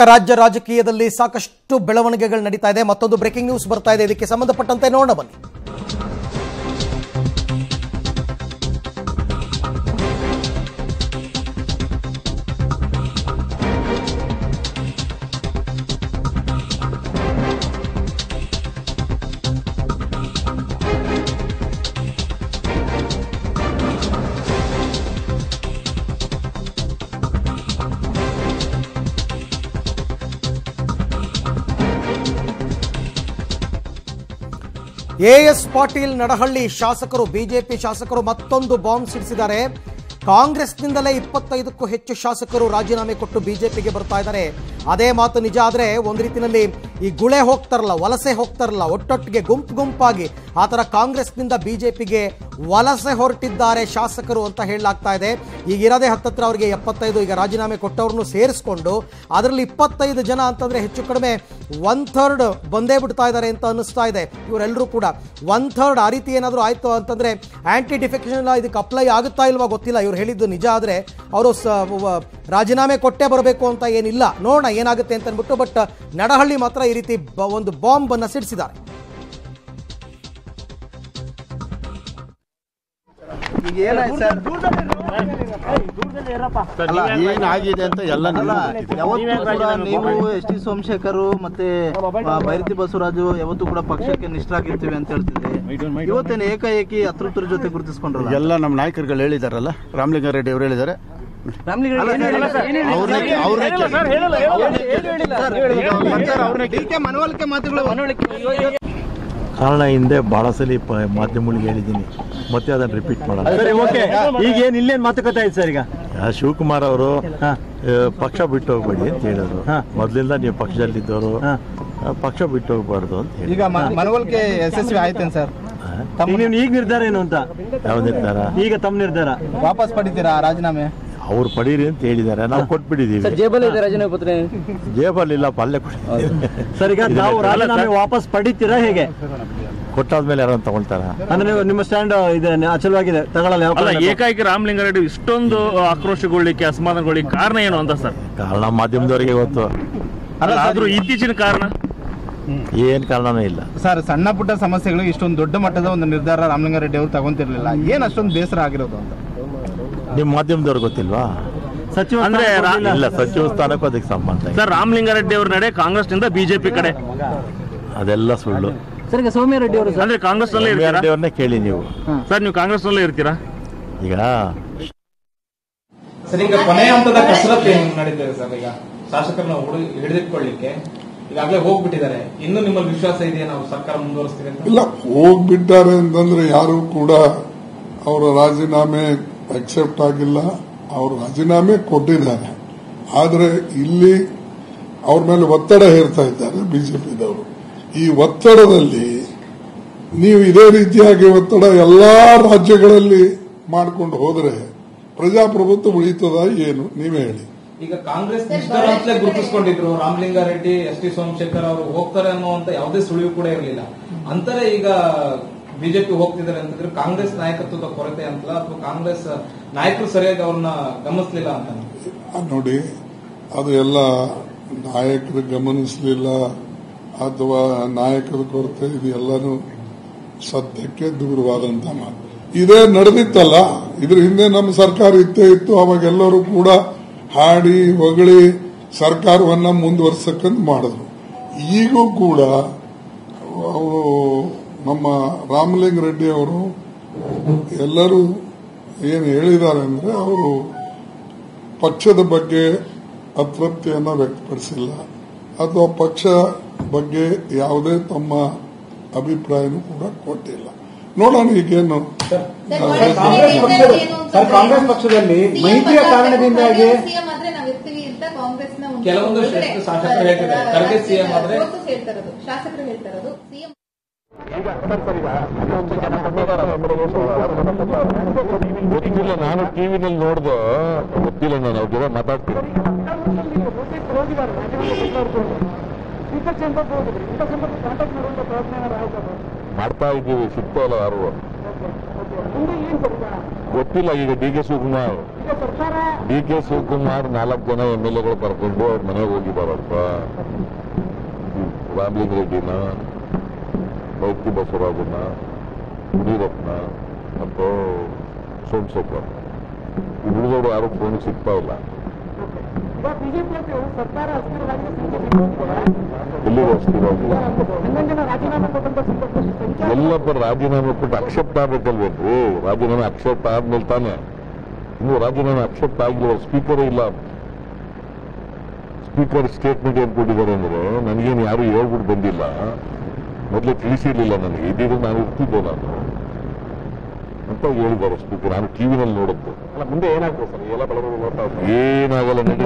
ರಾಜ್ಯ ರಾಜಕೀಯದಲ್ಲಿ ಸಾಕಷ್ಟು ಬೆಳವಣಿಗೆಗಳು ನಡೀತಾ ಇದೆ ಮತ್ತೊಂದು ಬ್ರೇಕಿಂಗ್ ನ್ಯೂಸ್ ಬರ್ತಾ ಇದೆ ಇದಕ್ಕೆ ಸಂಬಂಧಪಟ್ಟಂತೆ ನೋಡೋಣ ಬನ್ನಿ ಎಎಸ್ ಪಾಟೀಲ್ ನಡಹಳ್ಳಿ ಶಾಸಕರು ಬಿಜೆಪಿ ಶಾಸಕರು ಮತ್ತೊಂದು ಬಾಂಬ್ ಸಿಡಿಸಿದ್ದಾರೆ ಕಾಂಗ್ರೆಸ್ನಿಂದಲೇ ಇಪ್ಪತ್ತೈದಕ್ಕೂ ಹೆಚ್ಚು ಶಾಸಕರು ರಾಜೀನಾಮೆ ಕೊಟ್ಟು ಬಿಜೆಪಿಗೆ ಬರ್ತಾ ಇದ್ದಾರೆ ಅದೇ ಮಾತು ನಿಜ ಆದರೆ ಒಂದು ರೀತಿಯಲ್ಲಿ ಈ ಗುಳೆ ಹೋಗ್ತಾರಲ್ಲ ವಲಸೆ ಹೋಗ್ತಾರಲ್ಲ ಒಟ್ಟೊಟ್ಟಿಗೆ ಗುಂಪು ಗುಂಪಾಗಿ ಆ ಥರ ಕಾಂಗ್ರೆಸ್ನಿಂದ ಬಿಜೆಪಿಗೆ ವಲಸೆ ಹೊರಟಿದ್ದಾರೆ ಶಾಸಕರು ಅಂತ ಹೇಳಲಾಗ್ತಾ ಇದೆ ಈಗ ಇರೋದೇ ಹತ್ತತ್ರ ಅವರಿಗೆ ಎಪ್ಪತ್ತೈದು ಈಗ ರಾಜೀನಾಮೆ ಕೊಟ್ಟವ್ರನ್ನು ಸೇರಿಸ್ಕೊಂಡು ಅದರಲ್ಲಿ ಇಪ್ಪತ್ತೈದು ಜನ ಅಂತಂದ್ರೆ ಹೆಚ್ಚು ಕಡಿಮೆ ಒನ್ ಥರ್ಡ್ ಬಂದೇ ಬಿಡ್ತಾ ಇದ್ದಾರೆ ಅಂತ ಅನ್ನಿಸ್ತಾ ಇದೆ ಇವರೆಲ್ಲರೂ ಕೂಡ ಒನ್ ಥರ್ಡ್ ಆ ರೀತಿ ಏನಾದರೂ ಆಯಿತು ಅಂತಂದ್ರೆ ಆಂಟಿ ಡಿಫೆಕ್ಷನ್ ಇದಕ್ಕೆ ಅಪ್ಲೈ ಆಗುತ್ತಾ ಇಲ್ವಾ ಗೊತ್ತಿಲ್ಲ ಇವ್ರು ಹೇಳಿದ್ದು ನಿಜ ಆದರೆ ಅವರು ಸ ವ- ರಾಜೀನಾಮೆ ಕೊಟ್ಟೇ ಬರಬೇಕು ಅಂತ ಏನಿಲ್ಲ ನೋಡೋಣ ಏನಾಗುತ್ತೆ ಅಂತ ಅಂದ್ಬಿಟ್ಟು ಬಟ್ ನಡಹಳ್ಳಿ ಮಾತ್ರ ಈ ರೀತಿ ಬ- ಒಂದು ಬಾಂಬ್ ಅನ್ನ ಸಿಡಿಸಿದ್ದಾರೆ ಈಗ ಏನಾಯ್ತು ಸರ್ ಅಲ್ಲ ಏನಾಗಿದೆ ಅಂತ ಎಲ್ಲ ಅಲ್ಲ ನಿಮ್ಗೆ ಗೊತ್ತಿದೆ. ಯಾವತ್ತೂ ಕೂಡ ನೀವು ಎಸ್ ಟಿ ಸೋಮಶೇಖರ್ ಮತ್ತೆ ಆ, ಬೈರತಿ ಬಸವರಾಜು ಯಾವತ್ತೂ ಕೂಡ ಪಕ್ಷಕ್ಕೆ ನಿಷ್ಠರಾಗಿರ್ತೀವಿ ಅಂತ ಹೇಳ್ತಿದ್ರಿ ಇವತ್ತೇನು ಏಕಾಏಕಿ ಅತೃಪ್ತರ ಜೊತೆ ಗುರುತಿಸ್ಕೊಂಡ್ರಲ್ಲ ಎಲ್ಲ ನಮ್ಮ ನಾಯಕರುಗಳು ಹೇಳಿದಾರಲ್ಲ ರಾಮಲಿಂಗಾರೆಡ್ಡಿ ಅವರು ಹೇಳಿದ್ದಾರೆ ಅವ್ರನ್ನೇ ಅವ್ರನ್ನೇ ಡಿ ಮನವೊಲಿಕೆ ಮಾತುಗಳು ಕಾರಣ ಹಿಂದೆ ಭಾಳ ಸಲ ಪ ಮಾಧ್ಯಮಗಳಿಗೆ ಹೇಳಿದ್ದೀನಿ ಮತ್ತೆ ಅದನ್ನು ರಿಪೀಟ್ ಮಾಡೋಣ ಈಗ ಏನ್ ಇಲ್ಲೇನ್ ಮಾತುಕತೆ ಆಯ್ತು ಸರ್ ಈಗ ಆ, ಶಿವಕುಮಾರ್ ಅವರು ಆ, ಪಕ್ಷ ಬಿಟ್ಟು ಹೋಗ್ಬೇಡಿ ಅಂತ ಹೇಳಿದ್ರು ಮೊದಲಿಂದ ನೀವು ಪಕ್ಷದಲ್ಲಿದ್ದವರು ಆ, ಪಕ್ಷ ಬಿಟ್ಟು ಹೋಗ್ಬಾರ್ದು ಅಂತ ಹೇಳಿ ಈಗ ಮ- ಮನವೊಲಿಕೆ ಯಶಸ್ವಿ ಆಯ್ತೇನು ಸರ್ ಈಗ ನೀವು ಈಗ ನಿರ್ಧಾರ ಏನು ಅಂತ ಯಾವ ನಿರ್ಧಾರ ಈಗ ತಮ್ಮ ನಿರ್ಧಾರ ವಾಪಸ್ ಪಡಿತೀರಾ ರಾಜೀನಾಮೆ ಅವ್ರು ಪಡೀರಿ ಅಂತ ಹೇಳಿದ್ದಾರೆ ನಾವು ಕೊಟ್ಬಿಟ್ಟಿದೀವಿ ಜೇಬಲ್ ಇದೆ ರಾಜೀನಾಮೆ ಪತ್ರ ಜೇಬಲ್ಲಿ ಇಲ್ಲ ಪಲ್ಲೆ ಕೊಟ್ಟಿದ್ದೀವಿ ಸರ್ ಈಗ ತಾವು ರಾಜೀನಾಮೆ ವಾಪಸ್ ಪಡಿತೀರಾ ಹೇಗೆ ಕೊಟ್ಟಾದ್ಮೇಲೆ ಯಾರನ್ನ ತಗೊಳ್ತಾರ ಅಂದ್ರೆ ನೀವು ನಿಮ್ಮ ಸ್ಟ್ಯಾಂಡ್ ಇದೆ ಅಚಲವಾಗಿದೆ ತಗೊಳ್ಳಲ್ಲ ಯಾವ ಅಲ್ಲ ಕಾರಣಕ್ಕೂ. ಏಕಾಏಕಿ ರಾಮಲಿಂಗಾರೆಡ್ಡಿ ಇಷ್ಟೊಂದು ಆಕ್ರೋಶಗೊಳ್ಳಿಕ್ಕೆ ಅಸಮಾಧಾನಗೊಳ್ಳಿಕ್ಕೆ ಕಾರಣ ಏನು ಅಂತ ಸರ್ ಕಾರಣ ಮಾಧ್ಯಮದವರಿಗೆ ಗೊತ್ತು ಅಲ್ಲ ಆದ್ರೂ ಇತ್ತೀಚಿನ ಕಾರಣ ಏನ್ ಕಾರಣನೂ ಇಲ್ಲ ಸರ್ ಸಣ್ಣ ಪುಟ್ಟ ಸಮಸ್ಯೆಗಳು ಇಷ್ಟೊಂದು ದೊಡ್ಡ ಮಟ್ಟದ ಒಂದು ನಿರ್ಧಾರ ರಾಮಲಿಂಗಾರೆಡ್ಡಿ ಅವರು ತಗೊಂತಿರ್ಲಿಲ್ಲ ಏನ್ ಅಷ್ಟೊಂದು ಬೇಸರ ಆಗಿರೋದು ಅಂತ ನಿಮ್ ಮಾಧ್ಯಮದವ್ರಿಗೆ ಗೊತ್ತಿಲ್ವಾ ಸಚಿವ ಅಂದ್ರೆ ಸ್ಥಾನ ರಾ- ಕೊಡ್ಲಿಲ್ಲ. ಇಲ್ಲ ಸಚಿವ ಸ್ಥಾನಕ್ಕೂ ಅದಕ್ಕೆ ಸಂಬಂಧ ಇಲ್ಲ ಸರ್ ರಾಮಲಿಂಗಾರೆಡ್ಡಿ ಅವ್ರ ನಡೆ ಕಾಂಗ್ರೆಸ್ ನಿಂದ ಬಿಜೆಪಿ ಕಡೆ ಅದೆಲ್ಲ ಸುಳ್ಳು ಸರ್ ಈಗ ಸೌಮ್ಯ ರೆಡ್ಡಿ ಅವರು ಅಂದ್ರೆ ಕಾಂಗ್ರೆಸ್ ನಲ್ಲೇ ಇರ್ತೀರಾ ಅವ್ರನ್ನೇ ಕೇಳಿ ನೀವು ಸರ್ ನೀವು ಕಾಂಗ್ರೆಸ್ ನಲ್ಲೇ ಇರ್ತೀರಾ ಈಗ ಸರ್ ಈಗ ಕೊನೆಯ ಹಂತದ ಕಸರತ್ತು ಏನು ನಡೀತದೆ ಸರ್ ಈಗ ಶಾಸಕರನ್ನ ಹುಡು- ಹಿಡಿದಿಟ್ಕೊಳ್ಳಿಕ್ಕೆ ಈಗಾಗಲೇ ಹೋಗ್ಬಿಟ್ಟಿದ್ದಾರೆ ಇನ್ನು ನಿಮ್ಮಲ್ಲಿ ವಿಶ್ವಾಸ ಇದೆಯಾ ನಾವು ಸರ್ಕಾರ ಮುಂದುವರಿಸ್ತೀವಿ ಅಂತ ಇಲ್ಲ ಹೋಗ್ಬಿಟ್ಟಾರೆ ಅಂತಂದ್ರೆ ಯಾರು ಕೂಡ ಅವರ ರಾಜೀನಾಮೆ ಅಕ್ಸೆಪ್ಟ್ ಆಗಿಲ್ಲ ಅವರು ರಾಜೀನಾಮೆ ಕೊಟ್ಟಿದ್ದಾರೆ ಆದರೆ ಇಲ್ಲಿ ಅವ್ರ ಮೇಲೆ ಒತ್ತಡ ಹೇರ್ತಾ ಇದ್ದಾರೆ ಬಿಜೆಪಿದವರು ಈ ಒತ್ತಡದಲ್ಲಿ ನೀವು ಇದೇ ರೀತಿಯಾಗಿ ಒತ್ತಡ ಎಲ್ಲಾ ರಾಜ್ಯಗಳಲ್ಲಿ ಮಾಡ್ಕೊಂಡು ಹೋದ್ರೆ ಪ್ರಜಾಪ್ರಭುತ್ವ ಉಳಿತದ ಏನು ನೀವೇ ಹೇಳಿ ಈಗ ಕಾಂಗ್ರೆಸ್ ನಿಷ್ಠರ ಅಂತಲೇ ಗುರುತಿಸಿಕೊಂಡಿದ್ರು ರಾಮಲಿಂಗಾರೆಡ್ಡಿ ಎಸ್ ಟಿ ಸೋಮಶೇಖರ್ ಅವರು ಹೋಗ್ತಾರೆ ಅನ್ನುವಂತ ಯಾವುದೇ ಸುಳಿವು ಕೂಡ ಇರಲಿಲ್ಲ ಅಂತಾರೆ ಈಗ ಬಿಜೆಪಿ ಹೋಗ್ತಿದ್ದಾರೆ ಅಂತಂದ್ರೆ ಕಾಂಗ್ರೆಸ್ ನಾಯಕತ್ವದ ಕೊರತೆ ಅಂತಲ್ಲ ಅಥವಾ ಕಾಂಗ್ರೆಸ್ ನಾಯಕರು ಸರಿಯಾಗಿ ಅವ್ರನ್ನ ಗಮನಿಸಲಿಲ್ಲ ಅಂತ ಆ ನೋಡಿ ಅದು ಎಲ್ಲ ನಾಯಕರು ಗಮನಿಸಲಿಲ್ಲ ಅಥವಾ ನಾಯಕರ ಕೊರತೆ ಇದು ಎಲ್ಲನೂ ಸದ್ಯಕ್ಕೆ ದೂರವಾದಂತ ಮಾತು ಇದೇ ನಡೆದಿತ್ತಲ್ಲ ಇದ್ರ ಹಿಂದೆ ನಮ್ಮ ಸರ್ಕಾರ ಇತ್ತೇ ಇತ್ತು ಅವಾಗ ಎಲ್ಲರೂ ಕೂಡ ಹಾಡಿ ಹೊಗಳಿ ಸರ್ಕಾರವನ್ನ ಮುಂದುವರ್ಸಕ್ಕಂತ ಮಾಡಿದ್ರು ಈಗೂ ಕೂಡ ಅವರು ನಮ್ಮ ರಾಮಲಿಂಗ ರೆಡ್ಡಿ ಅವರು ಎಲ್ಲರೂ ಏನು ಹೇಳಿದ್ದಾರೆ ಅಂದ್ರೆ ಅವರು ಪಕ್ಷದ ಬಗ್ಗೆ ಅತೃಪ್ತಿಯನ್ನ ವ್ಯಕ್ತಪಡಿಸಿಲ್ಲ ಅಥವಾ ಪಕ್ಷ ಬಗ್ಗೆ ಯಾವುದೇ ತಮ್ಮ ಅಭಿಪ್ರಾಯನೂ ಕೂಡ ಕೊಟ್ಟಿಲ್ಲ ನೋಡೋಣ ಈಗೇನು ಕಾಂಗ್ರೆಸ್ ಪಕ್ಷದ ಸರ್ ಕಾಂಗ್ರೆಸ್ ಪಕ್ಷದಲ್ಲಿ ಮೈತ್ರಿಯ ಕಾರಣದಿಂದಾಗಿ ಸಿಎಂ ಆದ್ರೆ ನಾವ್ ಇರ್ತೀವಿ ಅಂತ ಕಾಂಗ್ರೆಸ್ನ ಒಂದು ಕೆಲವೊಂದಷ್ಟು ಹೊರಗಡೆ, ಎಷ್ಟು ಶಾಸಕರು ಹೇಳ್ತಿದ್ದಾರೆ. ಆ, ಖರ್ಗೆ ಸಿಎಂ ಆದ್ರೆ- ಇವತ್ತು ಹೇಳ್ತಾ ಇರೋದು ಶಾಸಕರು ಹೇಳ್ತಾ ಇರೋದು ಸಿಎಂ ಗೊತ್ತಿಲ್ಲ ನಾನು ಟಿವಿನಲ್ಲಿ ನೋಡ್ದೆ ಗೊತ್ತಿಲ್ಲ ನಾನು ಅವ್ರ ಜೊತೆ ಮಾತಾಡ್ತೀನಿ ಮಾಡ್ತಾ ಇದ್ದೀವಿ ಸಿಗ್ತಾಯಿಲ್ಲ ಯಾರು ಗೊತ್ತಿಲ್ಲ ಈಗ D K Shivakumar D K Shivakumar ನಾಲ್ಕು ಜನ ಎಮ್ ಎಲ್ ಎಗಳು ಕರ್ಕೊಂಡು ಅವ್ರ ಮನೆಗೆ ಹೋಗಿದಾರಪ್ಪ ರಾಮಲಿಂಗ ರೆಡ್ಡಿನ ಬೈತಿ ಬಸವರಾಜನ ಮುನಿರತ್ನ ಮತ್ತು ಸೋಮಶೇಖರ್ ಈ ಉಳಿದವರು ಯಾರು ಫೋನ್ ಸಿಗ್ತಾ ಇಲ್ಲ ಎಲ್ಲಿಗೆ ಅಷ್ಟಿರೋದಿಲ್ಲ ಎಲ್ಲಬ್ಬರು ರಾಜೀನಾಮೆ ಕೊಟ್ಟು ಅಕ್ಸೆಪ್ಟ್ ಆಗ್ಬೇಕಲ್ವೇನ್ರಿ ರಾಜೀನಾಮೆ ಅಕ್ಸೆಪ್ಟ್ ಆದ್ಮೇಲೆ ತಾನೆ ಇನ್ನು ರಾಜೀನಾಮೆ ಅಕ್ಸೆಪ್ಟ್ ಆಗಿಲ್ಲ ಸ್ಪೀಕರೇ ಇಲ್ಲ ಸ್ಪೀಕರ್ ಸ್ಟೇಟ್ಮೆಂಟ್ ಏನ್ ಕೊಟ್ಟಿದ್ದಾರೆ ಅಂದ್ರೆ ನನಗೇನು ಯಾರು ಹೇಳ್ಬಿಟ್ಟು ಬಂದಿಲ್ಲ ಮೊದಲೇ ತಿಳಿಸಿರ್ಲಿಲ್ಲ ನನಗೆ ಇದ್ದಿದ್ರೆ ನಾನು ಇರ್ತಿದ್ದೆ ನಾನು ಅಂತ ಹೇಳಿದ್ದಾರೆ ಸ್ಪೀಕರ್ ನಾನು ಟಿವಿನಲ್ಲಿ ನೋಡಿದ್ದು ಮುಂದೆ ಏನಾಗ್ತದೆ ಸರ್ ಎಲ್ಲ ಬೆಳವಣಿಗೆ ನೋಡ್ತಾ ಇದ್ದೀನಿ. ಏನಾಗಲ್ಲ ನಡಿ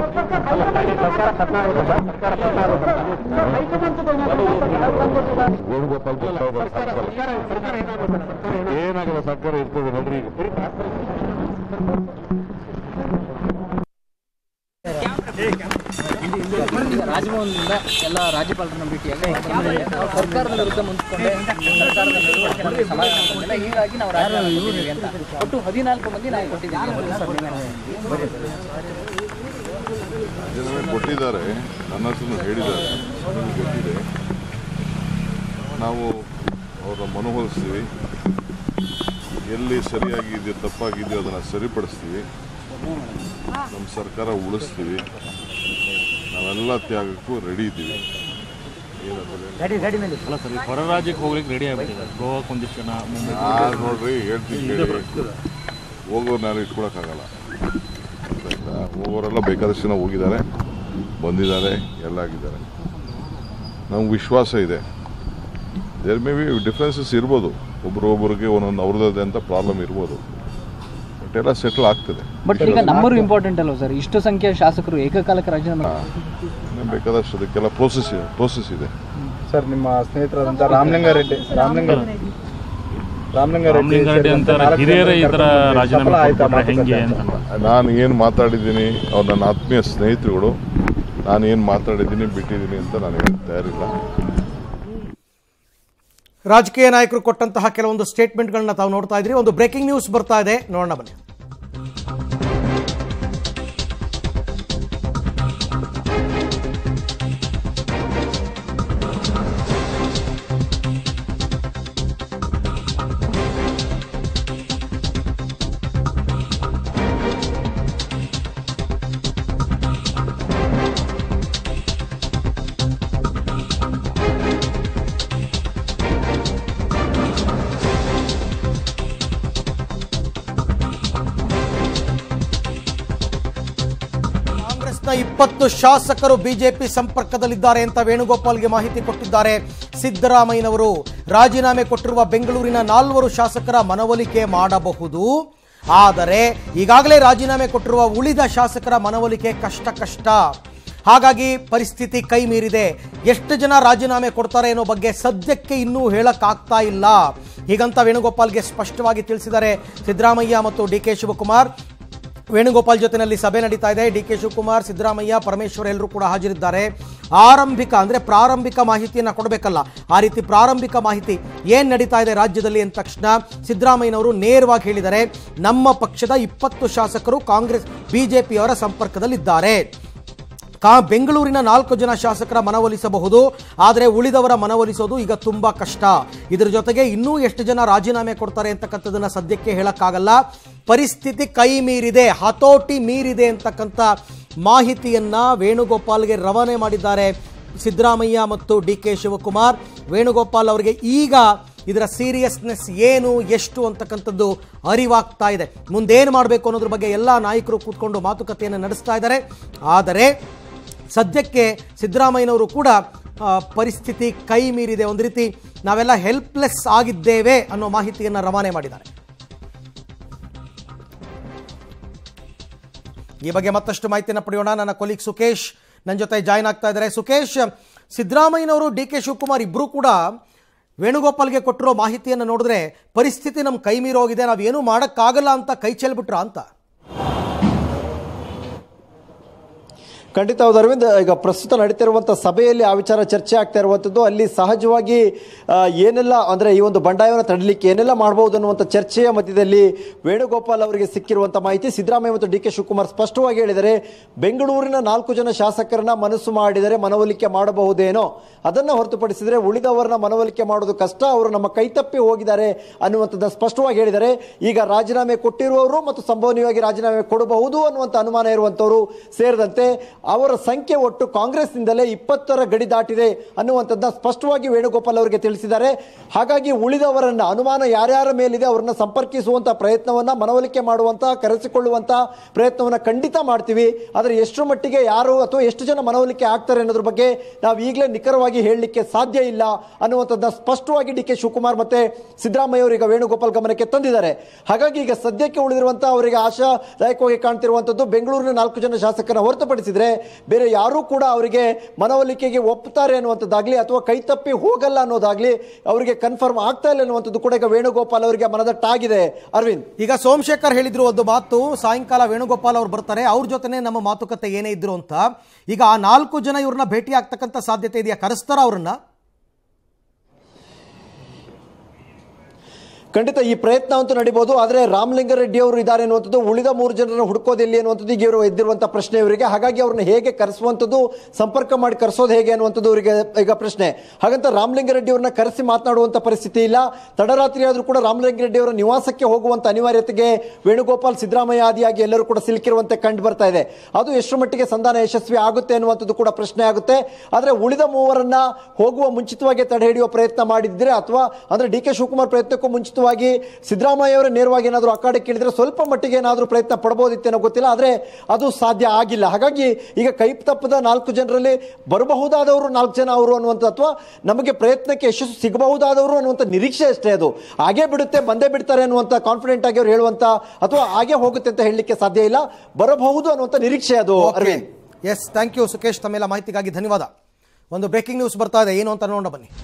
ವೇಣುಗೋಪಾಲ್ ಗೊತ್ತಾಗೋದು ಸರ್ಕಾರ. ಏನಾಗಲ್ಲ ಸರ್ಕಾರ ಇರ್ತದೆ ನೋಡ್ರಿ ಈಗ ಬರೀ ರಾಜಭವನದಿಂದ ಎಲ್ಲ ರಾಜ್ಯಪಾಲರನ್ನ ಭೇಟಿಯಾಗಿ ನಾವು ಸರ್ಕಾರದ ವಿರುದ್ಧ ಮುಂದ್ಕೊಂಡೆ ಸರ್ಕಾರದ ನಿರ್ವಹಣೆ ಸಮಾಧಾನ ಬಂದಿಲ್ಲ. ಹೀಗಾಗಿ ನಾವು ರಾಜೀನಾಮೆ ಕೊಟ್ಟಿದ್ದೀವಿ ಅಂತ ಒಟ್ಟು ಹದಿನಾಲ್ಕು ಮಂದಿ ನಾವು ಕೊಟ್ಟಿದ್ದೀವಿ ಸರ್ ನೀವೇ ರಾಜೀನಾಮೆ ಕೊಟ್ಟಿದ್ದಾರೆ ನನ್ನ ಹತ್ರನೂ ಹೇಳಿದ್ದಾರೆ ನನಗೆ ಗೊತ್ತಿದೆ ನಾವು ಅವರ ಮನವೊಲಿಸ್ತೀವಿ ಎಲ್ಲಿ ಸರಿಯಾಗಿದೆಯೋ ತಪ್ಪಾಗಿದೆಯೋ ಅದನ್ನು ಸರಿಪಡಿಸ್ತೀವಿ ನಮ್ಮ ಸರ್ಕಾರ ಉಳಿಸ್ತೀವಿ ನಾವೆಲ್ಲ ತ್ಯಾಗಕ್ಕೂ ರೆಡಿ ಇದ್ದೀವಿ ಏನಂದ್ರೆ ಅಲ್ಲ ಸರ್ ಈ ಹೊರ ರಾಜ್ಯಕ್ಕೆ ಹೋಗ್ಲಿಕ್ಕೆ ರೆಡಿ ಆಗ್ಬಿಟ್ಟಿದ್ದಾರೆ ಗೋವಾಕ್ಕೆ ಒಂದಿಷ್ಟು ಜನ ಮುಂಬೈ ನಾನು ನೋಡ್ರಿ ಹೇಳ್ತೀನಿ ಕೇಳಿ ಹೋಗೋರು ನಾನು ಇಟ್ಕೊಳಕ್ಕಾಗಲ್ಲ ಗೊತ್ತಾಯ್ತಾ? ಹೋಗೋರೆಲ್ಲ ಬೇಕಾದಷ್ಟು ಜನ ಹೋಗಿದ್ದಾರೆ ಬಂದಿದ್ದಾರೆ ಎಲ್ಲ ಆಗಿದ್ದಾರೆ ನಮ್ಗೆ ವಿಶ್ವಾಸ ಇದೆ ದೇರ್ ಮೇ ಬಿ ಡಿಫ್ರೆನ್ಸಸ್ ಇರ್ಬೋದು ಒಬ್ರು ಒಬ್ರಿಗೆ ಒಂದೊಂದು ಅವ್ರದ್ದೇ ಅಂತ ಪ್ರಾಬ್ಲಮ್ ಇರ್ಬೋದು ಬಟ್ ಎಲ್ಲ ಸೆಟ್ಲ್ ಆಗ್ತದೆ ಬಟ್ ಈಗ ನಂಬರ್ ಇಂಪಾರ್ಟೆಂಟ್ ಅಲ್ವಾ ಸರ್ ಇಷ್ಟು ಸಂಖ್ಯೆಯ ಶಾಸಕರು ಏಕಕಾಲಕ್ಕೆ ರಾಜೀನಾಮೆ ಇನ್ನು ಬೇಕಾದಷ್ಟು ಅದಕ್ಕೆಲ್ಲ ಪ್ರೋಸೆಸ್ ಪ್ರೋಸೆಸ್ ಇದೆ ಸರ್ ನಿಮ್ಮ ಸ್ನೇಹಿತರಾದಂಥ ರಾಮಲಿಂಗಾರೆಡ್ಡಿ ರಾಮಲಿಂಗ ರಾಮಲಿಂಗಾರೆಡ್ಡಿ ಅಂತಾರೆ ಹಿರಿಯರ ಈ ತರ ರಾಜೀನಾಮೆ ಕೊಟ್ಬಿಟ್ರೆ ಹೆಂಗೆ ಅಂತ ನಾನು ಏನು ಮಾತಾಡಿದ್ದೀನಿ ಅವ್ರು ನನ್ನ ಆತ್ಮೀಯ ಸ್ನೇಹಿತರುಗಳು ನಾನು ಏನು ಮಾತಾಡಿದ್ದೀನಿ ಬಿಟ್ಟಿದ್ದೀನಿ ಅಂತ ನಾನು ಹೇಳಕ್ ತಯಾರಿಲ್ಲ ರಾಜಕೀಯ ನಾಯಕರು ಕೊಟ್ಟಂತಹ ಕೆಲವೊಂದು ಸ್ಟೇಟ್ಮೆಂಟ್ಗಳನ್ನ ತಾವು ನೋಡ್ತಾ ಇದ್ರಿ ಒಂದು ಬ್ರೇಕಿಂಗ್ ನ್ಯೂಸ್ ಬರ್ತಾ ಇದೆ ನೋಡೋಣ ಬನ್ನಿ ಕಾಂಗ್ರೆಸ್ನ ಇಪ್ಪತ್ತು ಶಾಸಕರು ಬಿಜೆಪಿ ಸಂಪರ್ಕದಲ್ಲಿದ್ದಾರೆ ಅಂತ ವೇಣುಗೋಪಾಲ್ಗೆ ಮಾಹಿತಿ ಕೊಟ್ಟಿದ್ದಾರೆ ಸಿದ್ದರಾಮಯ್ಯನವರು ರಾಜೀನಾಮೆ ಕೊಟ್ಟಿರುವ ಬೆಂಗಳೂರಿನ ನಾಲ್ವರು ಶಾಸಕರ ಮನವೊಲಿಕೆ ಮಾಡಬಹುದು ಆದರೆ ಈಗಾಗಲೇ ರಾಜೀನಾಮೆ ಕೊಟ್ಟಿರುವ ಉಳಿದ ಶಾಸಕರ ಮನವೊಲಿಕೆ ಕಷ್ಟ ಕಷ್ಟ ಹಾಗಾಗಿ ಪರಿಸ್ಥಿತಿ ಕೈ ಮೀರಿದೆ ಎಷ್ಟು ಜನ ರಾಜೀನಾಮೆ ಕೊಡ್ತಾರೆ ಅನ್ನೋ ಬಗ್ಗೆ ಸದ್ಯಕ್ಕೆ ಇನ್ನೂ ಹೇಳಕ್ಕಾಗ್ತಾ ಇಲ್ಲ ಹೀಗಂತ ವೇಣುಗೋಪಾಲ್ಗೆ ಸ್ಪಷ್ಟವಾಗಿ ತಿಳಿಸಿದ್ದಾರೆ ಸಿದ್ದರಾಮಯ್ಯ ಮತ್ತು ಡಿ ಕೆ ಶಿವಕುಮಾರ್ ವೇಣುಗೋಪಾಲ್ ಜೊತೆನಲ್ಲಿ ಸಭೆ ನಡೀತಾ ಇದೆ ಡಿ ಕೆ ಶಿವಕುಮಾರ್ ಸಿದ್ದರಾಮಯ್ಯ ಪರಮೇಶ್ವರ್ ಎಲ್ಲರೂ ಕೂಡ ಹಾಜರಿದ್ದಾರೆ ಆರಂಭಿಕ ಅಂದ್ರೆ ಪ್ರಾರಂಭಿಕ ಮಾಹಿತಿಯನ್ನ ಕೊಡಬೇಕಲ್ಲ ಆ ರೀತಿ ಪ್ರಾರಂಭಿಕ ಮಾಹಿತಿ ಏನ್ ನಡೀತಾ ಇದೆ ರಾಜ್ಯದಲ್ಲಿ ಅಂದ ತಕ್ಷಣ ಸಿದ್ದರಾಮಯ್ಯನವರು ನೇರವಾಗಿ ಹೇಳಿದ್ದಾರೆ ನಮ್ಮ ಪಕ್ಷದ ಇಪ್ಪತ್ತು ಶಾಸಕರು ಕಾಂಗ್ರೆಸ್ ಬಿಜೆಪಿಯವರ ಸಂಪರ್ಕದಲ್ಲಿದ್ದಾರೆ ಕಾ ಬೆಂಗಳೂರಿನ ನಾಲ್ಕು ಜನ ಶಾಸಕರ ಮನವೊಲಿಸಬಹುದು ಆದರೆ ಉಳಿದವರ ಮನವೊಲಿಸೋದು ಈಗ ತುಂಬಾ ಕಷ್ಟ ಇದರ ಜೊತೆಗೆ ಇನ್ನೂ ಎಷ್ಟು ಜನ ರಾಜೀನಾಮೆ ಕೊಡ್ತಾರೆ ಅಂತಕ್ಕಂಥದ್ದನ್ನ ಸದ್ಯಕ್ಕೆ ಹೇಳಕ್ಕಾಗಲ್ಲ ಪರಿಸ್ಥಿತಿ ಕೈ ಮೀರಿದೆ ಹತೋಟಿ ಮೀರಿದೆ ಅಂತಕ್ಕಂಥ ಮಾಹಿತಿಯನ್ನ ವೇಣುಗೋಪಾಲ್ಗೆ ರವಾನೆ ಮಾಡಿದ್ದಾರೆ ಸಿದ್ದರಾಮಯ್ಯ ಮತ್ತು ಡಿ ಕೆ ಶಿವಕುಮಾರ್ ವೇಣುಗೋಪಾಲ್ ಅವರಿಗೆ ಈಗ ಇದರ ಸೀರಿಯಸ್ನೆಸ್ ಏನು ಎಷ್ಟು ಅಂತಕ್ಕಂಥದ್ದು ಅರಿವಾಗ್ತಾ ಇದೆ ಮುಂದೇನು ಮಾಡಬೇಕು ಅನ್ನೋದ್ರ ಬಗ್ಗೆ ಎಲ್ಲ ನಾಯಕರು ಕೂತ್ಕೊಂಡು ಮಾತುಕತೆಯನ್ನು ನಡೆಸ್ತಾ ಇದ್ದಾರೆ ಆದರೆ ಸದ್ಯಕ್ಕೆ ಸಿದ್ದರಾಮಯ್ಯನವರು ಕೂಡ ಆ, ಪರಿಸ್ಥಿತಿ ಕೈ ಮೀರಿದೆ ಒಂದು ರೀತಿ ನಾವೆಲ್ಲ ಹೆಲ್ಪ್ಲೆಸ್ ಆಗಿದ್ದೇವೆ ಅನ್ನೋ ಮಾಹಿತಿಯನ್ನು ರವಾನೆ ಮಾಡಿದ್ದಾರೆ ಈ ಬಗ್ಗೆ ಮತ್ತಷ್ಟು ಮಾಹಿತಿಯನ್ನು ಪಡೆಯೋಣ ನನ್ನ ಕೊಲೀಗ್ ಸುಕೇಶ್ ನನ್ನ ಜೊತೆ ಜಾಯ್ನ್ ಆಗ್ತಾ ಇದ್ದಾರೆ ಸುಕೇಶ್ ಸಿದ್ದರಾಮಯ್ಯನವರು ಡಿ ಕೆ ಶಿವಕುಮಾರ್ ಇಬ್ಬರು ಕೂಡ ವೇಣುಗೋಪಾಲ್ಗೆ ಕೊಟ್ಟಿರೋ ಮಾಹಿತಿಯನ್ನು ನೋಡಿದ್ರೆ ಪರಿಸ್ಥಿತಿ ನಮ್ಮ ಕೈ ಮೀರೋಗಿದೆ ನಾವೇನೂ ಮಾಡೋಕ್ಕಾಗಲ್ಲ ಅಂತ ಕೈ ಚೆಲ್ಬಿಟ್ರ ಅಂತ ಖಂಡಿತ ಹೌದು ಅರವಿಂದ್ ಈಗ ಪ್ರಸ್ತುತ ನಡೀತಿರುವಂಥ ಸಭೆಯಲ್ಲಿ ಆ ವಿಚಾರ ಚರ್ಚೆ ಆಗ್ತಾ ಇರುವಂಥದ್ದು ಅಲ್ಲಿ ಸಹಜವಾಗಿ ಆ, ಏನೆಲ್ಲ ಅಂದರೆ ಈ ಒಂದು ಬಂಡಾಯವನ್ನು ತಡಲಿಕ್ಕೆ ಏನೆಲ್ಲ ಮಾಡಬಹುದು ಅನ್ನುವಂಥ ಚರ್ಚೆಯ ಮಧ್ಯದಲ್ಲಿ ವೇಣುಗೋಪಾಲ್ ಅವರಿಗೆ ಸಿಕ್ಕಿರುವಂಥ ಮಾಹಿತಿ ಸಿದ್ದರಾಮಯ್ಯ ಮತ್ತು ಡಿ ಕೆ ಶಿವಕುಮಾರ್ ಸ್ಪಷ್ಟವಾಗಿ ಹೇಳಿದರೆ ಬೆಂಗಳೂರಿನ ನಾಲ್ಕು ಜನ ಶಾಸಕರನ್ನ ಮನಸ್ಸು ಮಾಡಿದರೆ ಮನವೊಲಿಕೆ ಮಾಡಬಹುದೇನೋ ಅದನ್ನು ಹೊರತುಪಡಿಸಿದರೆ ಉಳಿದವರನ್ನ ಮನವೊಲಿಕೆ ಮಾಡೋದು ಕಷ್ಟ ಅವರು ನಮ್ಮ ಕೈತಪ್ಪಿ ಹೋಗಿದ್ದಾರೆ ಅನ್ನುವಂಥದ್ದನ್ನು ಸ್ಪಷ್ಟವಾಗಿ ಹೇಳಿದ್ದಾರೆ ಈಗ ರಾಜೀನಾಮೆ ಕೊಟ್ಟಿರುವವರು ಮತ್ತು ಸಂಭವನೀಯವಾಗಿ ರಾಜೀನಾಮೆ ಕೊಡಬಹುದು ಅನ್ನುವಂಥ ಅನುಮಾನ ಇರುವಂಥವರು ಸೇರಿದಂತೆ ಅವರ ಸಂಖ್ಯೆ ಒಟ್ಟು ಕಾಂಗ್ರೆಸ್ನಿಂದಲೇ ಇಪ್ಪತ್ತರ ಗಡಿ ದಾಟಿದೆ ಅನ್ನುವಂಥದ್ದನ್ನ ಸ್ಪಷ್ಟವಾಗಿ ವೇಣುಗೋಪಾಲ್ ಅವರಿಗೆ ತಿಳಿಸಿದ್ದಾರೆ ಹಾಗಾಗಿ ಉಳಿದವರನ್ನ ಅನುಮಾನ ಯಾರ್ಯಾರ ಮೇಲಿದೆ ಅವರನ್ನ ಸಂಪರ್ಕಿಸುವಂತ ಪ್ರಯತ್ನವನ್ನ ಮನವೊಲಿಕೆ ಮಾಡುವಂತ ಕರೆಸಿಕೊಳ್ಳುವಂತ ಪ್ರಯತ್ನವನ್ನ ಖಂಡಿತ ಮಾಡ್ತೀವಿ ಆದರೆ ಎಷ್ಟು ಮಟ್ಟಿಗೆ ಯಾರು ಅಥವಾ ಎಷ್ಟು ಜನ ಮನವೊಲಿಕೆ ಆಗ್ತಾರೆ ಅನ್ನೋದ್ರ ಬಗ್ಗೆ ನಾವು ಈಗಲೇ ನಿಖರವಾಗಿ ಹೇಳಲಿಕ್ಕೆ ಸಾಧ್ಯ ಇಲ್ಲ ಅನ್ನುವಂಥದ್ದನ್ನ ಸ್ಪಷ್ಟವಾಗಿ ಡಿ ಕೆ ಶಿವಕುಮಾರ್ ಮತ್ತೆ ಸಿದ್ದರಾಮಯ್ಯ ಅವರು ಈಗ ವೇಣುಗೋಪಾಲ್ ಗಮನಕ್ಕೆ ತಂದಿದ್ದಾರೆ ಹಾಗಾಗಿ ಈಗ ಸದ್ಯಕ್ಕೆ ಉಳಿದಿರುವಂತಹ ಅವರಿಗೆ ಆಶಾದಾಯಕವಾಗಿ ಕಾಣ್ತಿರುವಂತದ್ದು ಬೆಂಗಳೂರಿನ ನಾಲ್ಕು ಜನ ಶಾಸಕರನ್ನ ಹೊರತುಪಡಿಸಿದ್ರೆ ಬೇರೆ ಯಾರೂ ಕೂಡ ಅವರಿಗೆ ಮನವೊಲಿಕೆಗೆ ಒಪ್ಪುತ್ತಾರೆ ಅನ್ನುವಂಥದ್ದಾಗ್ಲಿ ಅಥವಾ ಕೈತಪ್ಪಿ ಹೋಗಲ್ಲ ಅನ್ನೋದಾಗ್ಲಿ ಅವರಿಗೆ ಕನ್ಫರ್ಮ್ ಆಗ್ತಾ ಇಲ್ಲ ಅನ್ನುವಂಥದ್ದು ಕೂಡ ಈಗ ವೇಣುಗೋಪಾಲ್ ಅವರಿಗೆ ಮನದಟ್ಟಾಗಿದೆ ಅರವಿಂದ್ ಈಗ ಸೋಮಶೇಖರ್ ಹೇಳಿದ್ರು ಒಂದು ಮಾತು ಸಾಯಂಕಾಲ ವೇಣುಗೋಪಾಲ್ ಅವ್ರು ಬರ್ತಾರೆ ಅವ್ರ ಜೊತೆನೆ ನಮ್ಮ ಮಾತುಕತೆ ಏನೇ ಇದ್ರು ಅಂತ ಈಗ ಆ ನಾಲ್ಕು ಜನ ಇವ್ರನ್ನ ಭೇಟಿ ಆಗ್ತಕ್ಕಂಥ ಸಾಧ್ಯತೆ ಇದೆಯಾ ಕರೆಸ್ತಾರ ಅವ್ರನ್ನ ಖಂಡಿತ ಈ ಪ್ರಯತ್ನ ಅಂತೂ ನಡಿಬಹುದು ಆದರೆ ರಾಮಲಿಂಗಾರೆಡ್ಡಿ ಅವರು ಇದ್ದಾರೆ ಅನ್ನುವಂಥದ್ದು ಉಳಿದ ಮೂರು ಜನರನ್ನು ಹುಡುಕೋದಿಲ್ಲ ಅನ್ನುವಂಥದ್ದು ಈಗ ಇವರು ಎದ್ದಿರುವಂತಹ ಪ್ರಶ್ನೆ ಇವರಿಗೆ ಹಾಗಾಗಿ ಅವ್ರನ್ನ ಹೇಗೆ ಕರೆಸುವಂಥದ್ದು ಸಂಪರ್ಕ ಮಾಡಿ ಕರೆಸೋದು ಹೇಗೆ ಅನ್ನುವಂಥದ್ದು ಇವರಿಗೆ ಈಗ ಪ್ರಶ್ನೆ ಹಾಗಂತ ರಾಮಲಿಂಗಾರೆಡ್ಡಿ ಅವ್ರನ್ನ ಕರೆಸಿ ಮಾತನಾಡುವಂತ ಪರಿಸ್ಥಿತಿ ಇಲ್ಲ ತಡರಾತ್ರಿ ಆದರೂ ಕೂಡ ರಾಮಲಿಂಗಾರೆಡ್ಡಿ ಅವರ ನಿವಾಸಕ್ಕೆ ಹೋಗುವಂತ ಅನಿವಾರ್ಯತೆಗೆ ವೇಣುಗೋಪಾಲ್ ಸಿದ್ದರಾಮಯ್ಯ ಆದಿಯಾಗಿ ಎಲ್ಲರೂ ಕೂಡ ಸಿಲುಕಿರುವಂತೆ ಕಂಡು ಬರ್ತಾ ಇದೆ ಅದು ಎಷ್ಟು ಮಟ್ಟಿಗೆ ಸಂಧಾನ ಯಶಸ್ವಿ ಆಗುತ್ತೆ ಅನ್ನುವಂಥದ್ದು ಕೂಡ ಪ್ರಶ್ನೆ ಆಗುತ್ತೆ ಆದರೆ ಉಳಿದ ಮೂವರನ್ನ ಹೋಗುವ ಮುಂಚಿತವಾಗಿ ತಡೆ ಹಿಡಿಯುವ ಪ್ರಯತ್ನ ಮಾಡಿದ್ರೆ ಅಥವಾ ಅಂದ್ರೆ ಡಿ ಕೆ ಶಿವಕುಮಾರ್ ಪ್ರಯತ್ನಕ್ಕೂ ಮುಂಚಿತವಾಗಿ ಸಿದ್ದರಾಮಯ್ಯ ಅವರು ನೇರವಾಗಿ ಏನಾದರೂ ಅಖಾಡಕ್ಕೆ ಕೇಳಿದ್ರೆ ಸ್ವಲ್ಪ ಮಟ್ಟಿಗೆ ಏನಾದರೂ ಪ್ರಯತ್ನ ಪಡಬಹುದಿತ್ತೇನೋ ಗೊತ್ತಿಲ್ಲ ಆದರೆ ಅದು ಸಾಧ್ಯ ಆಗಿಲ್ಲ ಹಾಗಾಗಿ ಈಗ ಕೈ ತಪ್ಪದ ನಾಲ್ಕು ಜನರಲ್ಲಿ ಬರಬಹುದಾದವರು ನಾಲ್ಕು ಜನ ಅವರು ಅನ್ನುವಂಥ ಅಥವಾ ನಮಗೆ ಪ್ರಯತ್ನಕ್ಕೆ ಯಶಸ್ಸು ಸಿಗಬಹುದಾದವರು ಅನ್ನುವಂಥ ನಿರೀಕ್ಷೆ ಅಷ್ಟೇ ಅದು ಹಾಗೆ ಬಿಡುತ್ತೆ ಬಂದೇ ಬಿಡ್ತಾರೆ ಅನ್ನುವಂಥ ಕಾನ್ಫಿಡೆಂಟ್ ಆಗಿ ಅವ್ರು ಹೇಳುವಂತ ಅಥವಾ ಹಾಗೆ ಹೋಗುತ್ತೆ ಅಂತ ಹೇಳಲಿಕ್ಕೆ ಸಾಧ್ಯ ಇಲ್ಲ ಬರಬಹುದು ಅನ್ನುವಂಥ ನಿರೀಕ್ಷೆ ಅದು Arvind S thank you Sukhesh ತಮ್ಮೆಲ್ಲ ಮಾಹಿತಿಗಾಗಿ ಧನ್ಯವಾದ ಒಂದು ಬ್ರೇಕಿಂಗ್ ನ್ಯೂಸ್ ಬರ್ತಾ ಇದೆ ಏನು ಅಂತ ನೋಡೋಣ ಬನ್ನಿ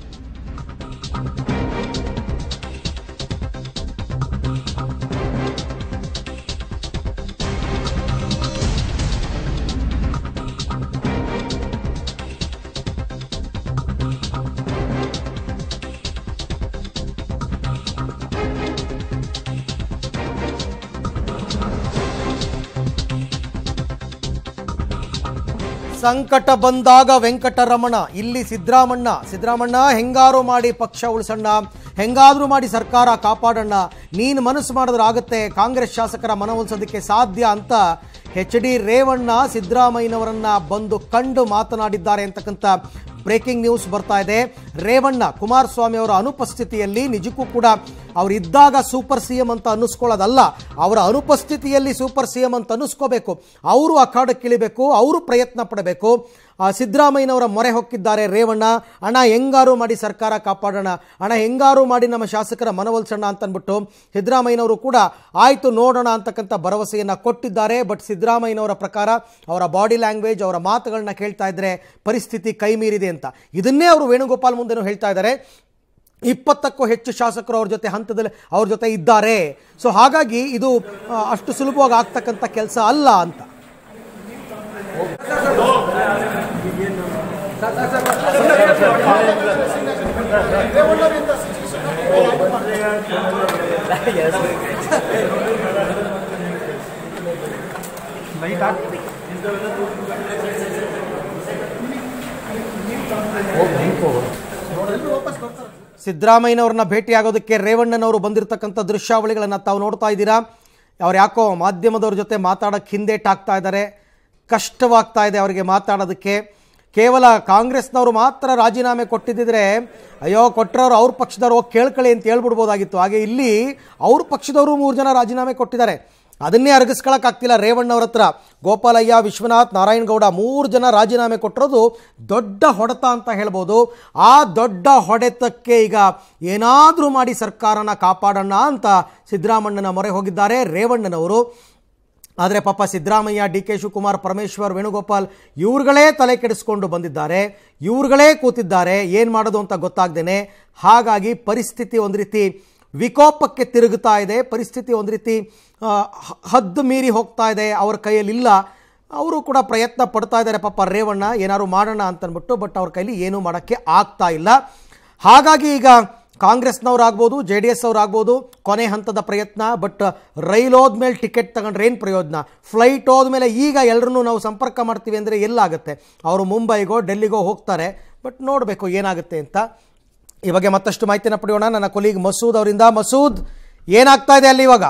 ಸಂಕಟ ಬಂದಾಗ ವೆಂಕಟರಮಣ ಇಲ್ಲಿ ಸಿದ್ದರಾಮಣ್ಣ ಸಿದ್ದರಾಮಣ್ಣ ಹೆಂಗಾರು ಮಾಡಿ ಪಕ್ಷ ಉಳಿಸಣ್ಣ ಹೆಂಗಾದ್ರೂ ಮಾಡಿ ಸರ್ಕಾರ ಕಾಪಾಡಣ್ಣ ನೀನು ಮನಸ್ಸು ಮಾಡಿದ್ರೆ ಆಗುತ್ತೆ ಕಾಂಗ್ರೆಸ್ ಶಾಸಕರ ಮನವೊಲಿಸೋದಕ್ಕೆ ಸಾಧ್ಯ ಅಂತ ಎಚ್ ಡಿ ರೇವಣ್ಣ ಸಿದ್ದರಾಮಯ್ಯನವರನ್ನ ಬಂದು ಕಂಡು ಮಾತನಾಡಿದ್ದಾರೆ ಅಂತಕ್ಕಂಥ ಬ್ರೇಕಿಂಗ್ ನ್ಯೂಸ್ ಬರ್ತಾ ಇದೆ ರೇವಣ್ಣ ಕುಮಾರಸ್ವಾಮಿ ಅವರ ಅನುಪಸ್ಥಿತಿಯಲ್ಲಿ ನಿಜಕ್ಕೂ ಕೂಡ ಅವ್ರು ಇದ್ದಾಗ ಸೂಪರ್ ಸಿ ಎಂ ಅಂತ ಅನ್ನಿಸ್ಕೊಳ್ಳೋದಲ್ಲ ಅವರ ಅನುಪಸ್ಥಿತಿಯಲ್ಲಿ ಸೂಪರ್ ಸಿ ಎಂ ಅಂತ ಅನ್ನಿಸ್ಕೋಬೇಕು ಅವರು ಅಖಾಡಕ್ಕಿಳಿಬೇಕು ಅವರು ಪ್ರಯತ್ನ ಪಡಬೇಕು ಆ, ಸಿದ್ದರಾಮಯ್ಯನವರ ಮೊರೆ ಹೊಕ್ಕಿದ್ದಾರೆ ರೇವಣ್ಣ ಅಣ್ಣ ಹೆಂಗಾರು ಮಾಡಿ ಸರ್ಕಾರ ಕಾಪಾಡೋಣ ಅಣ್ಣ ಹೆಂಗಾರು ಮಾಡಿ ನಮ್ಮ ಶಾಸಕರ ಮನವೊಲಿಸೋಣ ಅಂತ ಅಂದ್ಬಿಟ್ಟು ಸಿದ್ದರಾಮಯ್ಯನವರು ಕೂಡ ಆಯಿತು ನೋಡೋಣ ಅಂತಕ್ಕಂಥ ಭರವಸೆಯನ್ನು ಕೊಟ್ಟಿದ್ದಾರೆ ಬಟ್ ಸಿದ್ದರಾಮಯ್ಯನವರ ಪ್ರಕಾರ ಅವರ ಬಾಡಿ ಲ್ಯಾಂಗ್ವೇಜ್ ಅವರ ಮಾತುಗಳನ್ನ ಕೇಳ್ತಾ ಇದ್ರೆ ಪರಿಸ್ಥಿತಿ ಕೈ ಮೀರಿದೆ ಅಂತ ಇದನ್ನೇ ಅವರು ವೇಣುಗೋಪಾಲ್ ಮುಂದೆನೂ ಹೇಳ್ತಾ ಇದ್ದಾರೆ ಇಪ್ಪತ್ತಕ್ಕೂ ಹೆಚ್ಚು ಶಾಸಕರು ಅವ್ರ ಜೊತೆ ಹಂತದಲ್ಲಿ ಅವ್ರ ಜೊತೆ ಇದ್ದಾರೆ ಸೊ ಹಾಗಾಗಿ ಇದು ಆ, ಅಷ್ಟು ಸುಲಭವಾಗಿ ಆಗ್ತಕ್ಕಂಥ ಕೆಲಸ ಅಲ್ಲ ಅಂತ ಸಿದ್ದರಾಮಯ್ಯನವ್ರನ್ನ ಭೇಟಿಯಾಗೋದಕ್ಕೆ ರೇವಣ್ಣನವರು ಬಂದಿರತಕ್ಕಂಥ ದೃಶ್ಯಾವಳಿಗಳನ್ನು ತಾವು ನೋಡ್ತಾ ಇದ್ದೀರಾ ಅವ್ರು ಯಾಕೋ ಮಾಧ್ಯಮದವ್ರ ಜೊತೆ ಮಾತಾಡೋಕ್ಕೆ ಹಿಂದೇಟಾಗ್ತಾ ಇದ್ದಾರೆ ಕಷ್ಟವಾಗ್ತಾ ಇದೆ ಅವರಿಗೆ ಮಾತಾಡೋದಕ್ಕೆ ಕೇವಲ ಕಾಂಗ್ರೆಸ್ನವರು ಮಾತ್ರ ರಾಜೀನಾಮೆ ಕೊಟ್ಟಿದ್ದಿದ್ರೆ ಅಯ್ಯೋ ಕೊಟ್ಟರವ್ರು ಅವ್ರ ಪಕ್ಷದವ್ರು ಹೋಗಿ ಕೇಳ್ಕೊಳ್ಳಿ ಅಂತ ಹೇಳ್ಬಿಡ್ಬೋದಾಗಿತ್ತು ಹಾಗೆ ಇಲ್ಲಿ ಅವ್ರ ಪಕ್ಷದವರು ಮೂರು ಜನ ರಾಜೀನಾಮೆ ಕೊಟ್ಟಿದ್ದಾರೆ ಅದನ್ನೇ ಅರಗಿಸ್ಕೊಳಕ್ಕಾಗ್ತಿಲ್ಲ ರೇವಣ್ಣವ್ರ ಹತ್ರ ಗೋಪಾಲಯ್ಯ ವಿಶ್ವನಾಥ್ ನಾರಾಯಣಗೌಡ ಮೂರು ಜನ ರಾಜೀನಾಮೆ ಕೊಟ್ಟಿರೋದು ದೊಡ್ಡ ಹೊಡೆತ ಅಂತ ಹೇಳ್ಬೋದು ಆ ದೊಡ್ಡ ಹೊಡೆತಕ್ಕೆ ಈಗ ಏನಾದರೂ ಮಾಡಿ ಸರ್ಕಾರನ ಕಾಪಾಡೋಣ ಅಂತ ಸಿದ್ದರಾಮಣ್ಣನ ಮೊರೆ ಹೋಗಿದ್ದಾರೆ ರೇವಣ್ಣನವರು ಆದರೆ ಪಾಪ ಸಿದ್ದರಾಮಯ್ಯ ಡಿ ಕೆ ಶಿವಕುಮಾರ್ ಪರಮೇಶ್ವರ್ ವೇಣುಗೋಪಾಲ್ ಇವ್ರುಗಳೇ ತಲೆ ಕೆಡಿಸ್ಕೊಂಡು ಬಂದಿದ್ದಾರೆ ಇವ್ರುಗಳೇ ಕೂತಿದ್ದಾರೆ ಏನು ಮಾಡೋದು ಅಂತ ಗೊತ್ತಾಗ್ದೇನೆ ಹಾಗಾಗಿ ಪರಿಸ್ಥಿತಿ ಒಂದು ರೀತಿ ವಿಕೋಪಕ್ಕೆ ತಿರುಗುತ್ತಾ ಇದೆ ಪರಿಸ್ಥಿತಿ ಒಂದು ರೀತಿ ಆ, ಹ- ಹದ್ದು ಮೀರಿ ಹೋಗ್ತಾ ಇದೆ ಅವರ ಕೈಯಲ್ಲಿಲ್ಲ ಅವರು ಕೂಡ ಪ್ರಯತ್ನ ಪಡ್ತಾ ಇದ್ದಾರೆ ಪಾಪ ರೇವಣ್ಣ ಏನಾದ್ರು ಮಾಡೋಣ ಅಂತನ್ಬಿಟ್ಟು ಬಟ್ ಅವ್ರ ಕೈಲಿ ಏನೂ ಮಾಡೋಕ್ಕೆ ಆಗ್ತಾ ಇಲ್ಲ ಹಾಗಾಗಿ ಈಗ ಕಾಂಗ್ರೆಸ್ನವ್ರಾಗ್ಬೋದು ಜೆ ಡಿ ಎಸ್ ಅವ್ರಾಗ್ಬೋದು ಕೊನೆ ಹಂತದ ಪ್ರಯತ್ನ ಬಟ್ ರೈಲ್ ಹೋದ್ಮೇಲೆ ಟಿಕೆಟ್ ತಗೊಂಡ್ರೆ ಏನು ಪ್ರಯೋಜನ ಫ್ಲೈಟ್ ಹೋದ್ಮೇಲೆ ಈಗ ಎಲ್ಲರನ್ನೂ ನಾವು ಸಂಪರ್ಕ ಮಾಡ್ತೀವಿ ಅಂದರೆ ಎಲ್ಲಾಗುತ್ತೆ ಅವರು ಮುಂಬೈಗೋ ಡೆಲ್ಲಿಗೋ ಹೋಗ್ತಾರೆ ಬಟ್ ನೋಡಬೇಕು ಏನಾಗುತ್ತೆ ಅಂತ ಈ ಬಗ್ಗೆ ಮತ್ತಷ್ಟು ಮಾಹಿತಿನ ಪಡೆಯೋಣ ನನ್ನ ಕೊಲೀಗ್ ಮಸೂದ್ ಅವರಿಂದ ಮಸೂದ್ ಏನಾಗ್ತಾ ಇದೆ ಅಲ್ಲಿ ಇವಾಗ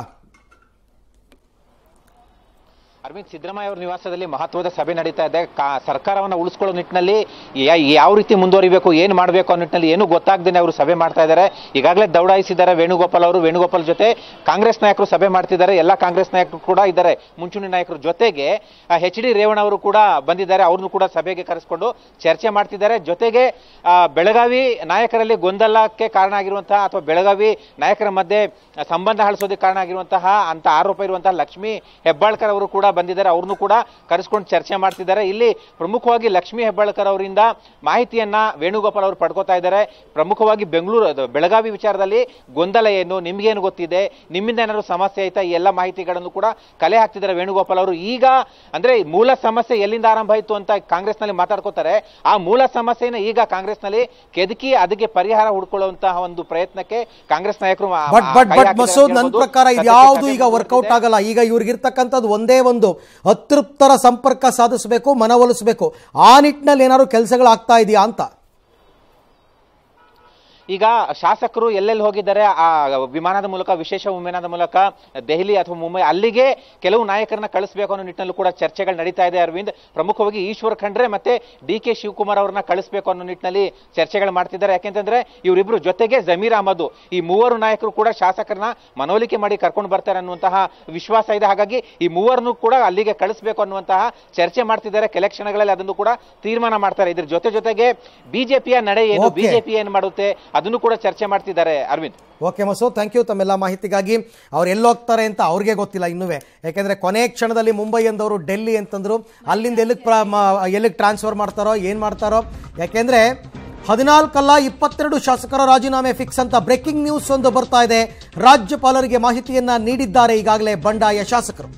ಅರವಿಂದ್ ಸಿದ್ದರಾಮಯ್ಯ ಅವರ ನಿವಾಸದಲ್ಲಿ ಮಹತ್ವದ ಸಭೆ ನಡೀತಾ ಇದೆ ಕಾ- ಸರ್ಕಾರವನ್ನ ಉಳಿಸ್ಕೊಳ್ಳೋ ನಿಟ್ಟಿನಲ್ಲಿ ಯಾ- ಯಾವ ರೀತಿ ಮುಂದುವರಿಬೇಕು ಏನು ಮಾಡಬೇಕು ಅನ್ನೋ ನಿಟ್ಟಿನಲ್ಲಿ ಏನು ಗೊತ್ತಾಗ್ದೇನೆ ಅವರು ಸಭೆ ಮಾಡ್ತಾ ಇದ್ದಾರೆ ಈಗಾಗಲೇ ದೌಡಾಯಿಸಿದ್ದಾರೆ ವೇಣುಗೋಪಾಲ್ ಅವರು ವೇಣುಗೋಪಾಲ್ ಜೊತೆ ಕಾಂಗ್ರೆಸ್ ನಾಯಕರು ಸಭೆ ಮಾಡ್ತಿದ್ದಾರೆ ಎಲ್ಲ ಕಾಂಗ್ರೆಸ್ ನಾಯಕರು ಕೂಡ ಇದ್ದಾರೆ ಮುಂಚೂಣಿ ನಾಯಕರು ಜೊತೆಗೆ ಎಚ್ ಡಿ ರೇವಣ್ಣ ಅವರು ಕೂಡ ಬಂದಿದ್ದಾರೆ ಅವ್ರನ್ನು ಕೂಡ ಸಭೆಗೆ ಕರೆಸಿಕೊಂಡು ಚರ್ಚೆ ಮಾಡ್ತಿದ್ದಾರೆ ಜೊತೆಗೆ ಆ, ಬೆಳಗಾವಿ ನಾಯಕರಲ್ಲಿ ಗೊಂದಲಕ್ಕೆ ಕಾರಣ ಆಗಿರುವಂತಹ ಅಥವಾ ಬೆಳಗಾವಿ ನಾಯಕರ ಮಧ್ಯೆ ಸಂಬಂಧ ಹಳಿಸೋದಕ್ಕೆ ಕಾರಣ ಆಗಿರುವಂತಹ ಅಂತ ಆರೋಪ ಇರುವಂತಹ ಲಕ್ಷ್ಮಿ ಹೆಬ್ಬಾಳ್ಕರ್ ಅವರು ಕೂಡ ಬಂದಿದ್ದಾರೆ ಅವ್ರನ್ನು ಕೂಡ ಕರೆಸ್ಕೊಂಡು ಚರ್ಚೆ ಮಾಡ್ತಿದ್ದಾರೆ ಇಲ್ಲಿ ಪ್ರಮುಖವಾಗಿ ಲಕ್ಷ್ಮಿ ಹೆಬ್ಬಾಳ್ಕರ್ ಅವರಿಂದ ಮಾಹಿತಿಯನ್ನ ವೇಣುಗೋಪಾಲ್ ಅವರು ಪಡ್ಕೋತಾ ಇದ್ದಾರೆ ಪ್ರಮುಖವಾಗಿ ಬೆಂಗಳೂರು ಅದು ಬೆಳಗಾವಿ ವಿಚಾರದಲ್ಲಿ ಗೊಂದಲ ಏನು ನಿಮ್ಗೇನು ಗೊತ್ತಿದೆ ನಿಮ್ಮಿಂದ ಏನಾದ್ರು ಸಮಸ್ಯೆ ಆಯ್ತಾ ಈ ಎಲ್ಲ ಮಾಹಿತಿಗಳನ್ನು ಕೂಡ ಕಲೆ ಹಾಕ್ತಿದ್ದಾರೆ ವೇಣುಗೋಪಾಲ್ ಅವರು ಈಗ ಅಂದ್ರೆ ಮೂಲ ಸಮಸ್ಯೆ ಎಲ್ಲಿಂದ ಆರಂಭ ಆಯಿತು ಅಂತ ಕಾಂಗ್ರೆಸ್ನಲ್ಲಿ ಮಾತಾಡ್ಕೋತಾರೆ ಆ ಮೂಲ ಸಮಸ್ಯೆನ ಈಗ ಕಾಂಗ್ರೆಸ್ನಲ್ಲಿ ಕೆದಕಿ ಅದಕ್ಕೆ ಪರಿಹಾರ ಹುಡ್ಕೊಳ್ಳುವಂತಹ ಒಂದು ಪ್ರಯತ್ನಕ್ಕೆ ಕಾಂಗ್ರೆಸ್ ನಾಯಕರು ಆ- ಬಟ್ ಆ ಬಟ್ ಕೈ ಬಟ್ ಹಾಕಿದ್ದಾರೆ ಮಸೂದ್ ಅಂತ ನನ್ನ ಹೇಳ್ಬೋದು. ಪ್ರಕಾರ ಇದು ಸದ್ಯಕ್ಕೆ ಯಾವುದು ಸಭೆ ಈಗ ವರ್ಕೌಟ್ ಮುಂದುವರಿದಿದೆ. ಆಗಲ್ಲ ಈಗ ಇವ್ರಿಗಿರ್ತಕ್ಕಂಥದ್ದು ಒಂದೇ ಒಂದು ಅತೃಪ್ತರ ಸಂಪರ್ಕ ಸಾಧಿಸಬೇಕು ಮನವೊಲಿಸಬೇಕು ಆ ನಿಟ್ಟಿನಲ್ಲಿ ಏನಾದ್ರು ಕೆಲಸಗಳಾಗ್ತಾ ಇದೆಯಾ ಅಂತ ಈಗ ಶಾಸಕರು ಎಲ್ಲೆಲ್ಲಿ ಹೋಗಿದ್ದಾರೆ ಆ ವಿಮಾನದ ಮೂಲಕ ವಿಶೇಷ ವಿಮಾನದ ಮೂಲಕ ದೆಹಲಿ ಅಥವಾ ಮುಂಬೈ ಅಲ್ಲಿಗೆ ಕೆಲವು ನಾಯಕರನ್ನ ಕಳಿಸಬೇಕು ಅನ್ನೋ ನಿಟ್ಟಿನಲ್ಲೂ ಕೂಡ ಚರ್ಚೆಗಳು ನಡೀತಾ ಇದೆ ಅರವಿಂದ್ ಪ್ರಮುಖವಾಗಿ ಈಶ್ವರ್ ಖಂಡ್ರೆ ಮತ್ತೆ ಡಿ ಕೆ ಶಿವಕುಮಾರ್ ಅವರನ್ನ ಕಳಿಸಬೇಕು ಅನ್ನೋ ನಿಟ್ಟಿನಲ್ಲಿ ಚರ್ಚೆಗಳು ಮಾಡ್ತಿದ್ದಾರೆ ಯಾಕೆಂತಂದ್ರೆ ಇವರಿಬ್ರು ಜೊತೆಗೆ ಜಮೀರ್ ಅಹಮದ್ ಈ ಮೂವರು ನಾಯಕರು ಕೂಡ ಶಾಸಕರನ್ನ ಮನವೊಲಿಕೆ ಮಾಡಿ ಕರ್ಕೊಂಡು ಬರ್ತಾರೆ ಅನ್ನುವಂತಹ ವಿಶ್ವಾಸ ಇದೆ ಹಾಗಾಗಿ ಈ ಮೂವರನ್ನು ಕೂಡ ಅಲ್ಲಿಗೆ ಕಳಿಸಬೇಕು ಅನ್ನುವಂತಹ ಚರ್ಚೆ ಮಾಡ್ತಿದ್ದಾರೆ ಕೆಲ ಕ್ಷಣಗಳಲ್ಲಿ ಅದನ್ನು ಕೂಡ ತೀರ್ಮಾನ ಮಾಡ್ತಾರೆ ಇದ್ರ ಜೊತೆ ಜೊತೆಗೆ ಬಿಜೆಪಿಯ ನಡೆ ಏನು Okay. ಬಿಜೆಪಿ ಏನ್ ಮಾಡುತ್ತೆ ಅದನ್ನು ಕೂಡ ಚರ್ಚೆ ಮಾಡ್ತಿದ್ದಾರೆ Arvind okay Masood thank you ತಮ್ಮೆಲ್ಲ ಮಾಹಿತಿಗಾಗಿ ಅವ್ರು ಎಲ್ಲೋಗ್ತಾರೆ ಅಂತ ಅವ್ರಿಗೆ ಗೊತ್ತಿಲ್ಲ ಇನ್ನುವೇ ಯಾಕೆಂದರೆ ಕೊನೆ ಕ್ಷಣದಲ್ಲಿ ಮುಂಬೈ ಅಂದವರು ಡೆಲ್ಲಿ ಅಂತಂದ್ರು ಅಲ್ಲಿಂದ ಎಲ್ಲಿಗೆ ಪ್ರ ಎಲ್ಲಿಗೆ ಟ್ರಾನ್ಸ್ಫರ್ ಮಾಡ್ತಾರೋ ಏನು ಮಾಡ್ತಾರೋ ಯಾಕೆಂದರೆ ಹದಿನಾಲ್ಕಲ್ಲ ಇಪ್ಪತ್ತೆರಡು ಶಾಸಕರ ರಾಜೀನಾಮೆ ಫಿಕ್ಸ್ ಅಂತ ಬ್ರೇಕಿಂಗ್ ನ್ಯೂಸ್ ಒಂದು ಬರ್ತಾ ಇದೆ ರಾಜ್ಯಪಾಲರಿಗೆ ಮಾಹಿತಿಯನ್ನ ನೀಡಿದ್ದಾರೆ ಈಗಾಗಲೇ ಬಂಡಾಯ ಶಾಸಕರು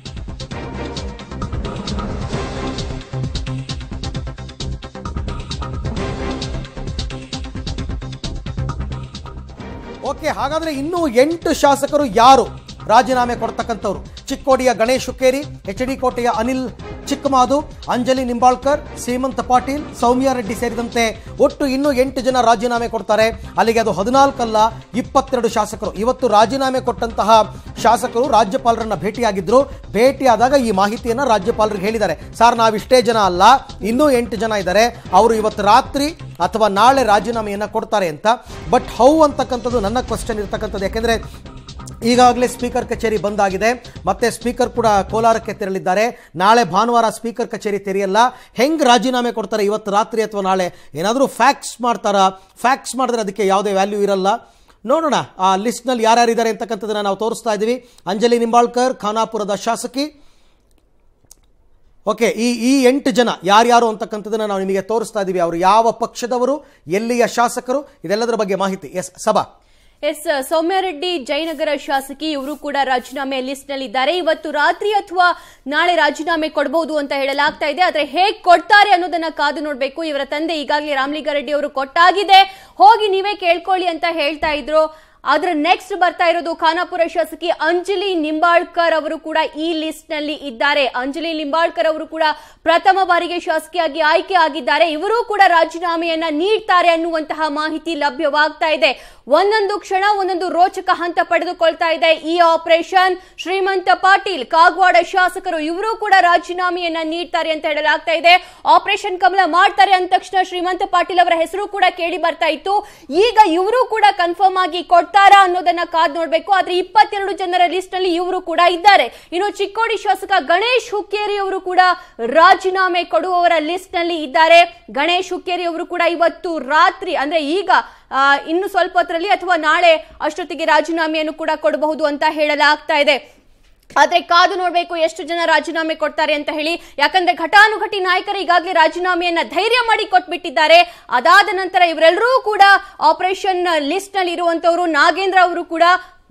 ಓಕೆ ಹಾಗಾದ್ರೆ ಇನ್ನೂ ಎಂಟು ಶಾಸಕರು ಯಾರು ರಾಜೀನಾಮೆ ಕೊಡ್ತಕ್ಕಂಥವ್ರು ಚಿಕ್ಕೋಡಿಯ ಗಣೇಶ್ ಹುಕ್ಕೇರಿ ಎಚ್ ಡಿ ಕೋಟೆಯ ಅನಿಲ್ ಚಿಕ್ಕಮಾದು ಅಂಜಲಿ ನಿಂಬಾಳ್ಕರ್ ಶ್ರೀಮಂತ ಪಾಟೀಲ್ ಸೌಮ್ಯ ರೆಡ್ಡಿ ಸೇರಿದಂತೆ ಒಟ್ಟು ಇನ್ನೂ ಎಂಟು ಜನ ರಾಜೀನಾಮೆ ಕೊಡ್ತಾರೆ ಅಲ್ಲಿಗೆ ಅದು ಹದಿನಾಲ್ಕಲ್ಲ ಇಪ್ಪತ್ತೆರಡು ಶಾಸಕರು ಇವತ್ತು ರಾಜೀನಾಮೆ ಕೊಟ್ಟಂತಹ ಶಾಸಕರು ರಾಜ್ಯಪಾಲರನ್ನ ಭೇಟಿಯಾಗಿದ್ರು ಭೇಟಿಯಾದಾಗ ಈ ಮಾಹಿತಿಯನ್ನ ರಾಜ್ಯಪಾಲರಿಗೆ ಹೇಳಿದ್ದಾರೆ ಸರ್ ನಾವಿಷ್ಟೇ ಜನ ಅಲ್ಲ ಇನ್ನೂ ಎಂಟು ಜನ ಇದ್ದಾರೆ ಅವರು ಇವತ್ತು ರಾತ್ರಿ ಅಥವಾ ನಾಳೆ ರಾಜೀನಾಮೆಯನ್ನ ಕೊಡ್ತಾರೆ ಅಂತ ಬಟ್ ಹೌ ಅಂತಕ್ಕಂಥದ್ದು ನನ್ನ ಕ್ವಶನ್ ಇರ್ತಕ್ಕಂಥದ್ದು ಯಾಕೆಂದ್ರೆ ಈಗಾಗಲೇ ಸ್ಪೀಕರ್ ಕಚೇರಿ ಬಂದಾಗಿದೆ ಮತ್ತೆ ಸ್ಪೀಕರ್ ಕೂಡ ಕೋಲಾರಕ್ಕೆ ತೆರಳಿದ್ದಾರೆ ನಾಳೆ ಭಾನುವಾರ ಸ್ಪೀಕರ್ ಕಚೇರಿ ತೆರೆಯಲ್ಲ ಹೆಂಗ್ ರಾಜೀನಾಮೆ ಕೊಡ್ತಾರೆ ಇವತ್ತು ರಾತ್ರಿ ಅಥವಾ ನಾಳೆ ಏನಾದರೂ ಫ್ಯಾಕ್ಸ್ ಮಾಡ್ತಾರಾ ಫ್ಯಾಕ್ಸ್ ಮಾಡಿದ್ರೆ ಅದಕ್ಕೆ ಯಾವುದೇ ವ್ಯಾಲ್ಯೂ ಇರಲ್ಲ ನೋಡೋಣ ಆ ಲಿಸ್ಟ್ನಲ್ಲಿ ಯಾರ್ಯಾರಿದ್ದಾರೆ ಅಂತಕ್ಕಂಥದ್ದನ್ನ ನಾವು ತೋರಿಸ್ತಾ ಇದ್ದೀವಿ ಅಂಜಲಿ ನಿಂಬಾಳ್ಕರ್ ಖಾನಾಪುರದ ಶಾಸಕಿ ಓಕೆ ಈ ಈ ಎಂಟು ಜನ ಯಾರ್ಯಾರು ಅಂತಕ್ಕಂಥದ್ದನ್ನ ನಾವು ನಿಮಗೆ ತೋರಿಸ್ತಾ ಇದ್ದೀವಿ ಅವರು ಯಾವ ಪಕ್ಷದವರು ಎಲ್ಲಿಯ ಶಾಸಕರು ಇದೆಲ್ಲದರ ಬಗ್ಗೆ ಮಾಹಿತಿ ಎಸ್ ಸಭಾ ಎಸ್ ಸೌಮ್ಯಾರೆಡ್ಡಿ ಜಯನಗರ ಶಾಸಕಿ ಇವರು ಕೂಡ ರಾಜೀನಾಮೆ ಲಿಸ್ಟ್ ನಲ್ಲಿದ್ದಾರೆ ಇವತ್ತು ರಾತ್ರಿ ಅಥವಾ ನಾಳೆ ರಾಜೀನಾಮೆ ಕೊಡಬಹುದು ಅಂತ ಹೇಳಲಾಗ್ತಾ ಇದೆ ಆದ್ರೆ ಹೇಗ್ ಕೊಡ್ತಾರೆ ಅನ್ನೋದನ್ನ ಕಾದು ನೋಡ್ಬೇಕು ಇವರ ತಂದೆ ಈಗಾಗಲೇ ರಾಮಲಿಂಗಾರೆಡ್ಡಿ ಅವರು ಕೊಟ್ಟಾಗಿದೆ ಹೋಗಿ ನೀವೇ ಕೇಳ್ಕೊಳ್ಳಿ ಅಂತ ಹೇಳ್ತಾ ಇದ್ರು ಆದ್ರೆ ನೆಕ್ಸ್ಟ್ ಬರ್ತಾ ಇರೋದು ಖಾನಾಪುರ ಶಾಸಕಿ ಅಂಜಲಿ ನಿಂಬಾಳ್ಕರ್ ಅವರು ಕೂಡ ಈ ಲಿಸ್ಟ್ ನಲ್ಲಿ ಇದ್ದಾರೆ ಅಂಜಲಿ ನಿಂಬಾಳ್ಕರ್ ಅವರು ಕೂಡ ಪ್ರಥಮ ಬಾರಿಗೆ ಶಾಸಕಿಯಾಗಿ ಆಯ್ಕೆ ಆಗಿದ್ದಾರೆ ಇವರು ಕೂಡ ರಾಜೀನಾಮೆಯನ್ನ ನೀಡ್ತಾರೆ ಅನ್ನುವಂತಹ ಮಾಹಿತಿ ಲಭ್ಯವಾಗ್ತಾ ಇದೆ ಒಂದೊಂದು ಕ್ಷಣ ಒಂದೊಂದು ರೋಚಕ ಹಂತ ಪಡೆದುಕೊಳ್ತಾ ಇದೆ ಈ ಆಪರೇಷನ್ ಶ್ರೀಮಂತ ಪಾಟೀಲ್ ಕಾಗವಾಡ ಶಾಸಕರು ಇವರು ಕೂಡ ರಾಜೀನಾಮೆಯನ್ನ ನೀಡ್ತಾರೆ ಅಂತ ಹೇಳಲಾಗ್ತಾ ಇದೆ ಆಪರೇಷನ್ ಕಮಲ ಮಾಡ್ತಾರೆ ಅಂದ ತಕ್ಷಣ ಶ್ರೀಮಂತ ಪಾಟೀಲ್ ಅವರ ಹೆಸರು ಕೂಡ ಕೇಳಿ ಬರ್ತಾ ಇತ್ತು ಈಗ ಇವರು ಕೂಡ ಕನ್ಫರ್ಮ್ ಆಗಿ ಕೊಡ್ತಾರಾ ಅನ್ನೋದನ್ನ ಕಾದ್ ನೋಡ್ಬೇಕು ಆದ್ರೆ ಇಪ್ಪತ್ತೆರಡು ಜನರ ಲಿಸ್ಟ್ ನಲ್ಲಿ ಇವರು ಕೂಡ ಇದ್ದಾರೆ ಇನ್ನು ಚಿಕ್ಕೋಡಿ ಶಾಸಕ ಗಣೇಶ್ ಹುಕ್ಕೇರಿ ಅವರು ಕೂಡ ರಾಜೀನಾಮೆ ಕೊಡುವವರ ಲಿಸ್ಟ್ ನಲ್ಲಿ ಇದ್ದಾರೆ ಗಣೇಶ್ ಹುಕ್ಕೇರಿ ಅವರು ಕೂಡ ಇವತ್ತು ರಾತ್ರಿ ಅಂದ್ರೆ ಈಗ ಆ, ಇನ್ನು ಸ್ವಲ್ಪ ಹೊತ್ತರಲ್ಲಿ ಅಥವಾ ನಾಳೆ ಅಷ್ಟೊತ್ತಿಗೆ ರಾಜೀನಾಮೆಯನ್ನು ಕೂಡ ಕೊಡಬಹುದು ಅಂತ ಹೇಳಲಾಗ್ತಾ ಇದೆ ಆದ್ರೆ ಕಾದು ನೋಡ್ಬೇಕು ಎಷ್ಟು ಜನ ರಾಜೀನಾಮೆ ಕೊಡ್ತಾರೆ ಅಂತ ಹೇಳಿ ಯಾಕಂದ್ರೆ ಘಟಾನುಘಟಿ ನಾಯಕರು ಈಗಾಗಲೇ ರಾಜೀನಾಮೆಯನ್ನ ಧೈರ್ಯ ಮಾಡಿ ಕೊಟ್ಬಿಟ್ಟಿದ್ದಾರೆ ಅದಾದ ನಂತರ ಇವರೆಲ್ಲರೂ ಕೂಡ ಆಪರೇಷನ್ ಲಿಸ್ಟ್ ನಲ್ಲಿ ಇರುವಂತವರು ನಾಗೇಂದ್ರ ಅವರು ಕೂಡ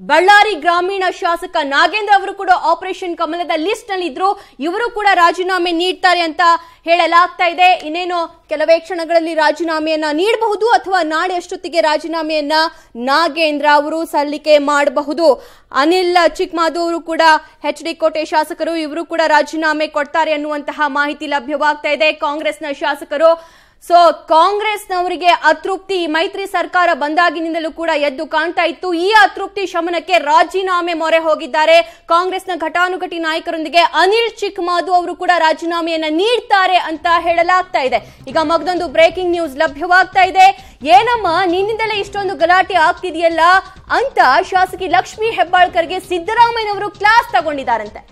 ಬಳ್ಳಾರಿ ಗ್ರಾಮೀಣ ಶಾಸಕ ನಾಗೇಂದ್ರ ಅವರು ಕೂಡ ಆಪರೇಷನ್ ಕಮಲದ ಲಿಸ್ಟ್ ನಲ್ಲಿ ಇದ್ರು ಇವರು ಕೂಡ ರಾಜೀನಾಮೆ ನೀಡ್ತಾರೆ ಅಂತ ಹೇಳಲಾಗ್ತಾ ಇದೆ ಇನ್ನೇನು ಕೆಲವೇ ಕ್ಷಣಗಳಲ್ಲಿ ರಾಜೀನಾಮೆಯನ್ನ ನೀಡಬಹುದು ಅಥವಾ ನಾಳೆ ಅಷ್ಟೊತ್ತಿಗೆ ರಾಜೀನಾಮೆಯನ್ನ ನಾಗೇಂದ್ರ ಅವರು ಸಲ್ಲಿಕೆ ಮಾಡಬಹುದು ಅನಿಲ್ ಚಿಕ್ಮಾದು ಅವರು ಕೂಡ ಎಚ್ ಡಿ ಕೋಟೆ ಶಾಸಕರು ಇವರು ಕೂಡ ರಾಜೀನಾಮೆ ಕೊಡ್ತಾರೆ ಅನ್ನುವಂತಹ ಮಾಹಿತಿ ಲಭ್ಯವಾಗ್ತಾ ಇದೆ ಕಾಂಗ್ರೆಸ್ನ ಶಾಸಕರು ಸೊ ಕಾಂಗ್ರೆಸ್ನವರಿಗೆ ಅತೃಪ್ತಿ ಈ ಮೈತ್ರಿ ಸರ್ಕಾರ ಬಂದಾಗಿನಿಂದಲೂ ಕೂಡ ಎದ್ದು ಕಾಣ್ತಾ ಇತ್ತು ಈ ಅತೃಪ್ತಿ ಶಮನಕ್ಕೆ ರಾಜೀನಾಮೆ ಮೊರೆ ಹೋಗಿದ್ದಾರೆ ಕಾಂಗ್ರೆಸ್ನ ಘಟಾನುಘಟಿ ನಾಯಕರೊಂದಿಗೆ ಅನಿಲ್ ಚಿಕ್ಮಾದು ಅವರು ಕೂಡ ರಾಜೀನಾಮೆಯನ್ನ ನೀಡ್ತಾರೆ ಅಂತ ಹೇಳಲಾಗ್ತಾ ಇದೆ ಈಗ ಮಗದೊಂದು ಬ್ರೇಕಿಂಗ್ ನ್ಯೂಸ್ ಲಭ್ಯವಾಗ್ತಾ ಇದೆ ಏನಮ್ಮ ನಿನ್ನಿಂದಲೇ ಇಷ್ಟೊಂದು ಗಲಾಟೆ ಆಗ್ತಿದೆಯಲ್ಲ ಅಂತ ಶಾಸಕಿ ಲಕ್ಷ್ಮಿ ಹೆಬ್ಬಾಳ್ಕರ್ಗೆ ಸಿದ್ದರಾಮಯ್ಯನವರು ಕ್ಲಾಸ್ ತಗೊಂಡಿದ್ದಾರಂತೆ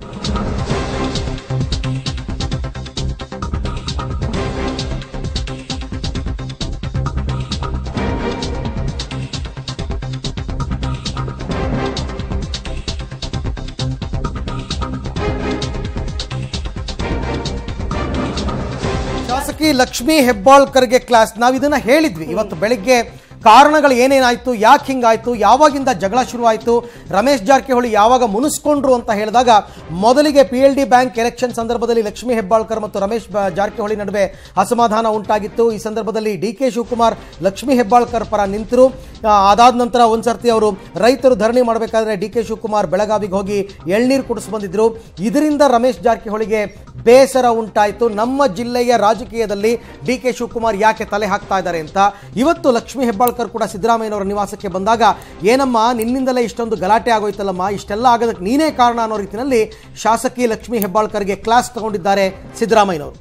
ಶಾಸಕಿ ಲಕ್ಷ್ಮಿ ಹೆಬ್ಬಾಳ್ಕರ್ಗೆ ಕ್ಲಾಸ್ ನಾವು ಇದನ್ನ ಹೇಳಿದ್ವಿ ಇವತ್ತು ಬೆಳಿಗ್ಗೆ ಕಾರಣಗಳು ಏನೇನಾಯ್ತು ಯಾಕೆ ಹಿಂಗಾಯ್ತು ಯಾವಾಗಿಂದ ಜಗಳ ಶುರುವಾಯಿತು ರಮೇಶ್ ಜಾರಕಿಹೊಳಿ ಯಾವಾಗ ಮುನಿಸ್ಕೊಂಡ್ರು ಅಂತ ಹೇಳಿದಾಗ ಮೊದಲಿಗೆ P L D bank election ಸಂದರ್ಭದಲ್ಲಿ ಲಕ್ಷ್ಮಿ ಹೆಬ್ಬಾಳ್ಕರ್ ಮತ್ತು ರಮೇಶ್ ಬ- ಜಾರಕಿಹೊಳಿ ನಡುವೆ ಅಸಮಾಧಾನ ಉಂಟಾಗಿತ್ತು ಈ ಸಂದರ್ಭದಲ್ಲಿ ಡಿ ಕೆ ಶಿವಕುಮಾರ್ ಲಕ್ಷ್ಮಿ ಹೆಬ್ಬಾಳ್ಕರ್ ಪರ ನಿಂತರು ಆ, ಅದಾದ ನಂತರ ಒಂದ್ಸರ್ತಿ ಅವರು ರೈತರು ಧರಣಿ ಮಾಡಬೇಕಾದ್ರೆ ಡಿ ಕೆ ಶಿವಕುಮಾರ್ ಬೆಳಗಾವಿಗೆ ಹೋಗಿ ಎಳ್ನೀರು ಕುಡಿಸಿ ಬಂದಿದ್ರು ಇದರಿಂದ ರಮೇಶ್ ಜಾರಕಿಹೊಳಿಗೆ ಬೇಸರ ಉಂಟಾಯಿತು ನಮ್ಮ ಜಿಲ್ಲೆಯ ರಾಜಕೀಯದಲ್ಲಿ ಡಿ ಕೆ ಶಿವಕುಮಾರ್ ಯಾಕೆ ತಲೆ ಹಾಕ್ತಾ ಇದ್ದಾರೆ ಅಂತ ಇವತ್ತು ಲಕ್ಷ್ಮಿ ಹೆಬ್ಬಾಳ್ಕರ್ ಕೂಡ ಸಿದ್ದರಾಮಯ್ಯನವರ ನಿವಾಸಕ್ಕೆ ಬಂದಾಗ ಏನಮ್ಮ ನಿನ್ನಿಂದಲೇ ಇಷ್ಟೊಂದು ಗಲಾಟೆ ಆಗೋಯ್ತಲ್ಲಮ್ಮ ಇಷ್ಟೆಲ್ಲ ಆಗೋದಕ್ಕೆ ನೀನೇ ಕಾರಣ ಅನ್ನೋ ರೀತಿಯಲ್ಲಿ ಶಾಸಕಿ ಲಕ್ಷ್ಮಿ ಹೆಬ್ಬಾಳ್ಕರ್ಗೆ ಕ್ಲಾಸ್ ತಗೊಂಡಿದ್ದಾರೆ ಸಿದ್ದರಾಮಯ್ಯನವರು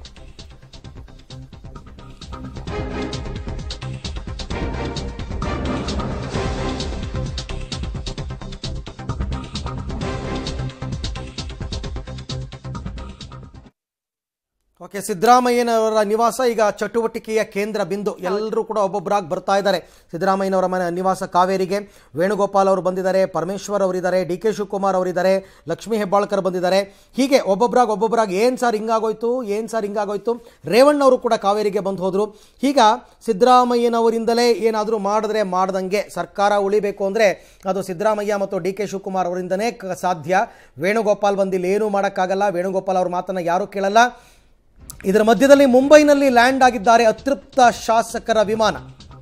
ಓಕೆ ಸಿದ್ದರಾಮಯ್ಯನವರ ನಿವಾಸ ಈಗ ಚಟುವಟಿಕೆಯ ಕೇಂದ್ರ ಬಿಂದು ಎಲ್ಲರೂ ಕೂಡ ಒಬ್ಬೊಬ್ಬರಾಗಿ ಬರ್ತಾ ಇದ್ದಾರೆ ಸಿದ್ದರಾಮಯ್ಯನವರ ಮನೆ ನಿವಾಸ ಕಾವೇರಿಗೆ ವೇಣುಗೋಪಾಲ್ ಅವರು ಬಂದಿದ್ದಾರೆ ಪರಮೇಶ್ವರ್ ಅವರಿದ್ದಾರೆ ಡಿ ಕೆ ಶಿವಕುಮಾರ್ ಅವರಿದ್ದಾರೆ ಲಕ್ಷ್ಮೀ ಹೆಬ್ಬಾಳ್ಕರ್ ಬಂದಿದ್ದಾರೆ ಹೀಗೆ ಒಬ್ಬೊಬ್ಬರಾಗಿ ಒಬ್ಬೊಬ್ಬರಾಗಿ ಏನು ಸರ್ ಹಿಂಗಾಗೋಯ್ತು ಏನು ಸರ್ ಹಿಂಗಾಗೋಯ್ತು ರೇವಣ್ಣವರು ಕೂಡ ಕಾವೇರಿಗೆ ಬಂದು ಹೋದರು ಈಗ ಸಿದ್ದರಾಮಯ್ಯನವರಿಂದಲೇ ಏನಾದರೂ ಮಾಡಿದ್ರೆ ಮಾಡ್ದಂಗೆ ಸರ್ಕಾರ ಉಳಿಬೇಕು ಅಂದರೆ ಅದು ಸಿದ್ದರಾಮಯ್ಯ ಮತ್ತು ಡಿ ಕೆ ಶಿವಕುಮಾರ್ ಅವರಿಂದನೇ ಕ- ಸಾಧ್ಯ ವೇಣುಗೋಪಾಲ್ ಬಂದಿಲ್ಲ ಏನೂ ಮಾಡೋಕ್ಕಾಗಲ್ಲ ವೇಣುಗೋಪಾಲ್ ಅವ್ರ ಮಾತನ್ನು ಯಾರೂ ಕೇಳಲ್ಲ ಇದರ ಮಧ್ಯದಲ್ಲಿ ಮುಂಬೈನಲ್ಲಿ ಲ್ಯಾಂಡ್ ಆಗಿದ್ದಾರೆ ಅತೃಪ್ತ ಶಾಸಕರ ವಿಮಾನ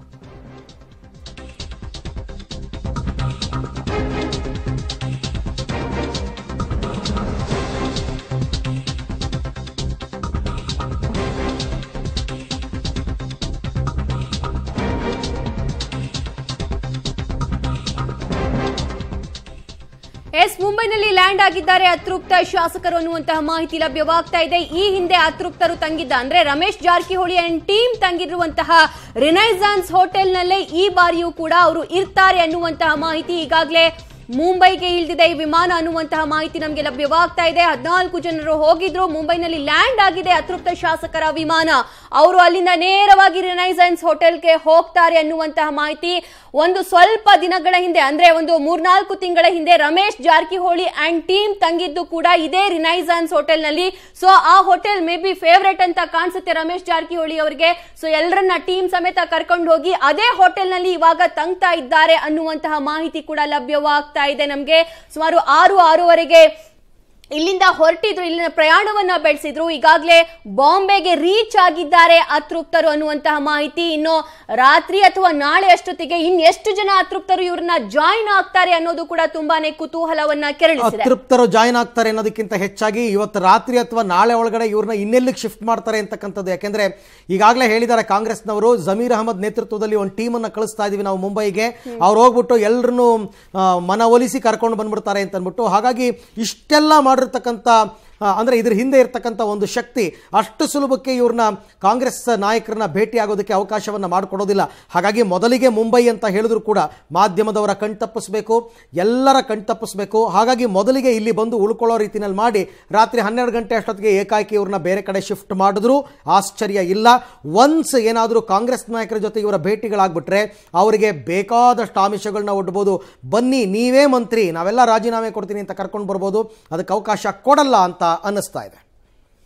ಎಸ್ ಮುಂಬೈನಲ್ಲಿ ಲ್ಯಾಂಡ್ ಆಗಿದ್ದಾರೆ ಅತೃಪ್ತ ಶಾಸಕರು ಅನ್ನುವಂತಹ ಮಾಹಿತಿ ಲಭ್ಯವಾಗ್ತಾ ಇದೆ ಈ ಹಿಂದೆ ಅತೃಪ್ತರು ತಂಗಿದ್ದ ಅಂದ್ರೆ ರಮೇಶ್ ಜಾರಕಿಹೊಳಿ ಅಂಡ್ ಟೀಮ್ ತಂಗಿರುವಂತಹ ರಿನೈಸಾನ್ಸ್ ಹೋಟೆಲ್ನಲ್ಲೇ ಈ ಬಾರಿಯೂ ಕೂಡ ಅವರು ಇರ್ತಾರೆ ಅನ್ನುವಂತಹ ಮಾಹಿತಿ ಈಗಾಗಲೇ ಮುಂಬೈಗೆ ಇಳಿದಿದೆ ಈ ವಿಮಾನ ಅನ್ನುವಂತಹ ಮಾಹಿತಿ ನಮಗೆ ಲಭ್ಯವಾಗ್ತಾ ಇದೆ ಹದಿನಾಲ್ಕು ಜನರು ಹೋಗಿದ್ರು ಮುಂಬೈನಲ್ಲಿ ಲ್ಯಾಂಡ್ ಆಗಿದೆ ಅತೃಪ್ತ ಶಾಸಕರ ವಿಮಾನ ಅವರು ಅಲ್ಲಿಂದ ನೇರವಾಗಿ ರಿನೈಸೆನ್ಸ್ ಹೋಟೆಲ್ಗೆ ಹೋಗ್ತಾರೆ ಅನ್ನುವಂತಹ ಮಾಹಿತಿ ಒಂದು ಸ್ವಲ್ಪ ದಿನಗಳ ಹಿಂದೆ ಅಂದ್ರೆ ಒಂದು ಮೂರ್ನಾಲ್ಕು ತಿಂಗಳ ಹಿಂದೆ ರಮೇಶ್ ಜಾರಕಿಹೊಳಿ ಅಂಡ್ ಟೀಮ್ ತಂಗಿದ್ದು ಕೂಡ ಇದೇ ರಿನೈಸೆನ್ಸ್ ಹೋಟೆಲ್ನಲ್ಲಿ ಸೊ ಆ ಹೋಟೆಲ್ ಮೇ ಬಿ ಫೇವ್ರೆಟ್ ಅಂತ ಕಾಣಿಸುತ್ತೆ ರಮೇಶ್ ಜಾರಕಿಹೊಳಿ ಅವರಿಗೆ ಸೊ ಎಲ್ಲರನ್ನ ಟೀಮ್ ಸಮೇತ ಕರ್ಕೊಂಡು ಹೋಗಿ ಅದೇ ಹೋಟೆಲ್ನಲ್ಲಿ ಇವಾಗ ತಂಗ್ತಾ ಇದ್ದಾರೆ ಅನ್ನುವಂತಹ ಮಾಹಿತಿ ಕೂಡ ಲಭ್ಯವಾಗ್ತಾ ಇದೆ ನಮಗೆ ಸುಮಾರು ಆರು ಆರೂವರೆಗೆ ಇಲ್ಲಿಂದ ಹೊರಟಿದ್ರು ಇಲ್ಲಿನ ಪ್ರಯಾಣವನ್ನ ಬೆಳೆಸಿದ್ರು ಈಗಾಗಲೇ ಬಾಂಬೆಗೆ ರೀಚ್ ಆಗಿದ್ದಾರೆ ಅತೃಪ್ತರು ಅನ್ನುವಂತಹ ಮಾಹಿತಿ ಇನ್ನು ರಾತ್ರಿ ಅಥವಾ ನಾಳೆ ಅಷ್ಟೊತ್ತಿಗೆ ಇನ್ನೆಷ್ಟು ಜನ ಅತೃಪ್ತರು ಇವ್ರನ್ನ ಜಾಯಿನ್ ಆಗ್ತಾರೆ ಅನ್ನೋದು ಕೂಡ ತುಂಬಾನೇ ಕುತೂಹಲವನ್ನ ಕೆರಳಿಸಿದೆ ಅತೃಪ್ತರು ಜಾಯ್ನ್ ಆಗ್ತಾರೆ ಅನ್ನೋದಕ್ಕಿಂತ ಹೆಚ್ಚಾಗಿ ಇವತ್ತು ರಾತ್ರಿ ಅಥವಾ ನಾಳೆ ಒಳಗಡೆ ಇವ್ರನ್ನ ಇನ್ನೆಲ್ಲಿಗೆ ಶಿಫ್ಟ್ ಮಾಡ್ತಾರೆ ಅಂತಕ್ಕಂಥದ್ದು ಯಾಕೆಂದ್ರೆ ಈಗಾಗಲೇ ಹೇಳಿದ್ದಾರೆ ಕಾಂಗ್ರೆಸ್ನವರು ಜಮೀರ್ ಅಹಮದ್ ನೇತೃತ್ವದಲ್ಲಿ ಒಂದು ಟೀಮನ್ನು ಕಳಿಸ್ತಾ ಇದೀವಿ ನಾವು ಮುಂಬೈಗೆ ಅವ್ರು ಹೋಗ್ಬಿಟ್ಟು ಎಲ್ಲರನ್ನೂ ಮನವೊಲಿಸಿ ಕರ್ಕೊಂಡು ಬಂದ್ಬಿಡ್ತಾರೆ ಅಂತ ಅಂದ್ಬಿಟ್ಟು ಹಾಗಾಗಿ ಇಷ್ಟೆಲ್ಲ ಮಾಡಿರ್ತಕ್ಕಂಥ ಆ, ಅಂದ್ರೆ ಇದ್ರ ಹಿಂದೆ ಇರ್ತಕ್ಕಂಥ ಒಂದು ಶಕ್ತಿ ಅಷ್ಟು ಸುಲಭಕ್ಕೆ ಇವ್ರನ್ನ ಕಾಂಗ್ರೆಸ್ ನಾಯಕರನ್ನ ಭೇಟಿ ಆಗೋದಕ್ಕೆ ಅವಕಾಶವನ್ನ ಮಾಡಿಕೊಡೋದಿಲ್ಲ ಹಾಗಾಗಿ ಮೊದಲಿಗೆ ಮುಂಬೈ ಅಂತ ಹೇಳಿದ್ರು ಕೂಡ ಮಾಧ್ಯಮದವರ ಕಣ್ತಪ್ಪಿಸ್ಬೇಕು ಎಲ್ಲರ ಕಣ್ತಪ್ಪಿಸ್ಬೇಕು ಹಾಗಾಗಿ ಮೊದಲಿಗೆ ಇಲ್ಲಿ ಬಂದು ಉಳ್ಕೊಳ್ಳೋ ರೀತಿನಲ್ಲಿ ಮಾಡಿ ರಾತ್ರಿ ಹನ್ನೆರಡು ಗಂಟೆ ಅಷ್ಟೊತ್ತಿಗೆ ಏಕಾಏಕಿ ಇವ್ರನ್ನ ಬೇರೆ ಕಡೆ ಶಿಫ್ಟ್ ಮಾಡಿದ್ರು ಆಶ್ಚರ್ಯ ಇಲ್ಲ ಒನ್ಸ್ ಏನಾದರೂ ಕಾಂಗ್ರೆಸ್ ನಾಯಕರ ಜೊತೆ ಇವರ ಭೇಟಿಗಳಾಗ್ಬಿಟ್ರೆ ಅವರಿಗೆ ಬೇಕಾದಷ್ಟು ಆಮಿಷಗಳನ್ನ ಒಡ್ಬೋದು ಬನ್ನಿ ನೀವೇ ಮಂತ್ರಿ ನಾವೆಲ್ಲ ರಾಜೀನಾಮೆ ಕೊಡ್ತೀನಿ ಅಂತ ಕರ್ಕೊಂಡು ಬರ್ಬೋದು ಅದಕ್ಕೆ ಅವಕಾಶ ಕೊಡಲ್ಲ ಅಂತ ಅನ್ನಿಸ್ತಾ ಇದೆ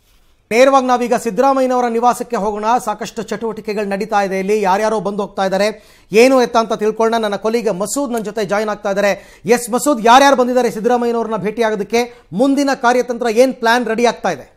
ನೇರವಾಗಿ ನಾವೀಗ ಸಿದ್ದರಾಮಯ್ಯನವರ ನಿವಾಸಕ್ಕೆ ಹೋಗೋಣ ಸಾಕಷ್ಟು ಚಟುವಟಿಕೆಗಳು ನಡೀತಾ ಇದೆ ಇಲ್ಲಿ ಯಾರ್ಯಾರೋ ಬಂದು ಹೋಗ್ತಾ ಇದ್ದಾರೆ ಏನು ಎತ್ತ ಅಂತ ತಿಳ್ಕೊಳ್ಳೋಣ ನನ್ನ ಕೊಲಿಗ ಮಸೂದ್ ನನ್ನ ಜೊತೆ ಜಾಯ್ನ್ ಆಗ್ತಾ ಇದ್ದಾರೆ ಎಸ್ ಮಸೂದ್ ಯಾರ್ಯಾರು ಬಂದಿದ್ದಾರೆ ಸಿದ್ದರಾಮಯ್ಯನವ್ರನ್ನ ಭೇಟಿಯಾಗೋದಕ್ಕೆ ಮುಂದಿನ ಕಾರ್ಯತಂತ್ರ ಏನ್ ಪ್ಲಾನ್ ರೆಡಿ ಆಗ್ತಾ ಇದೆ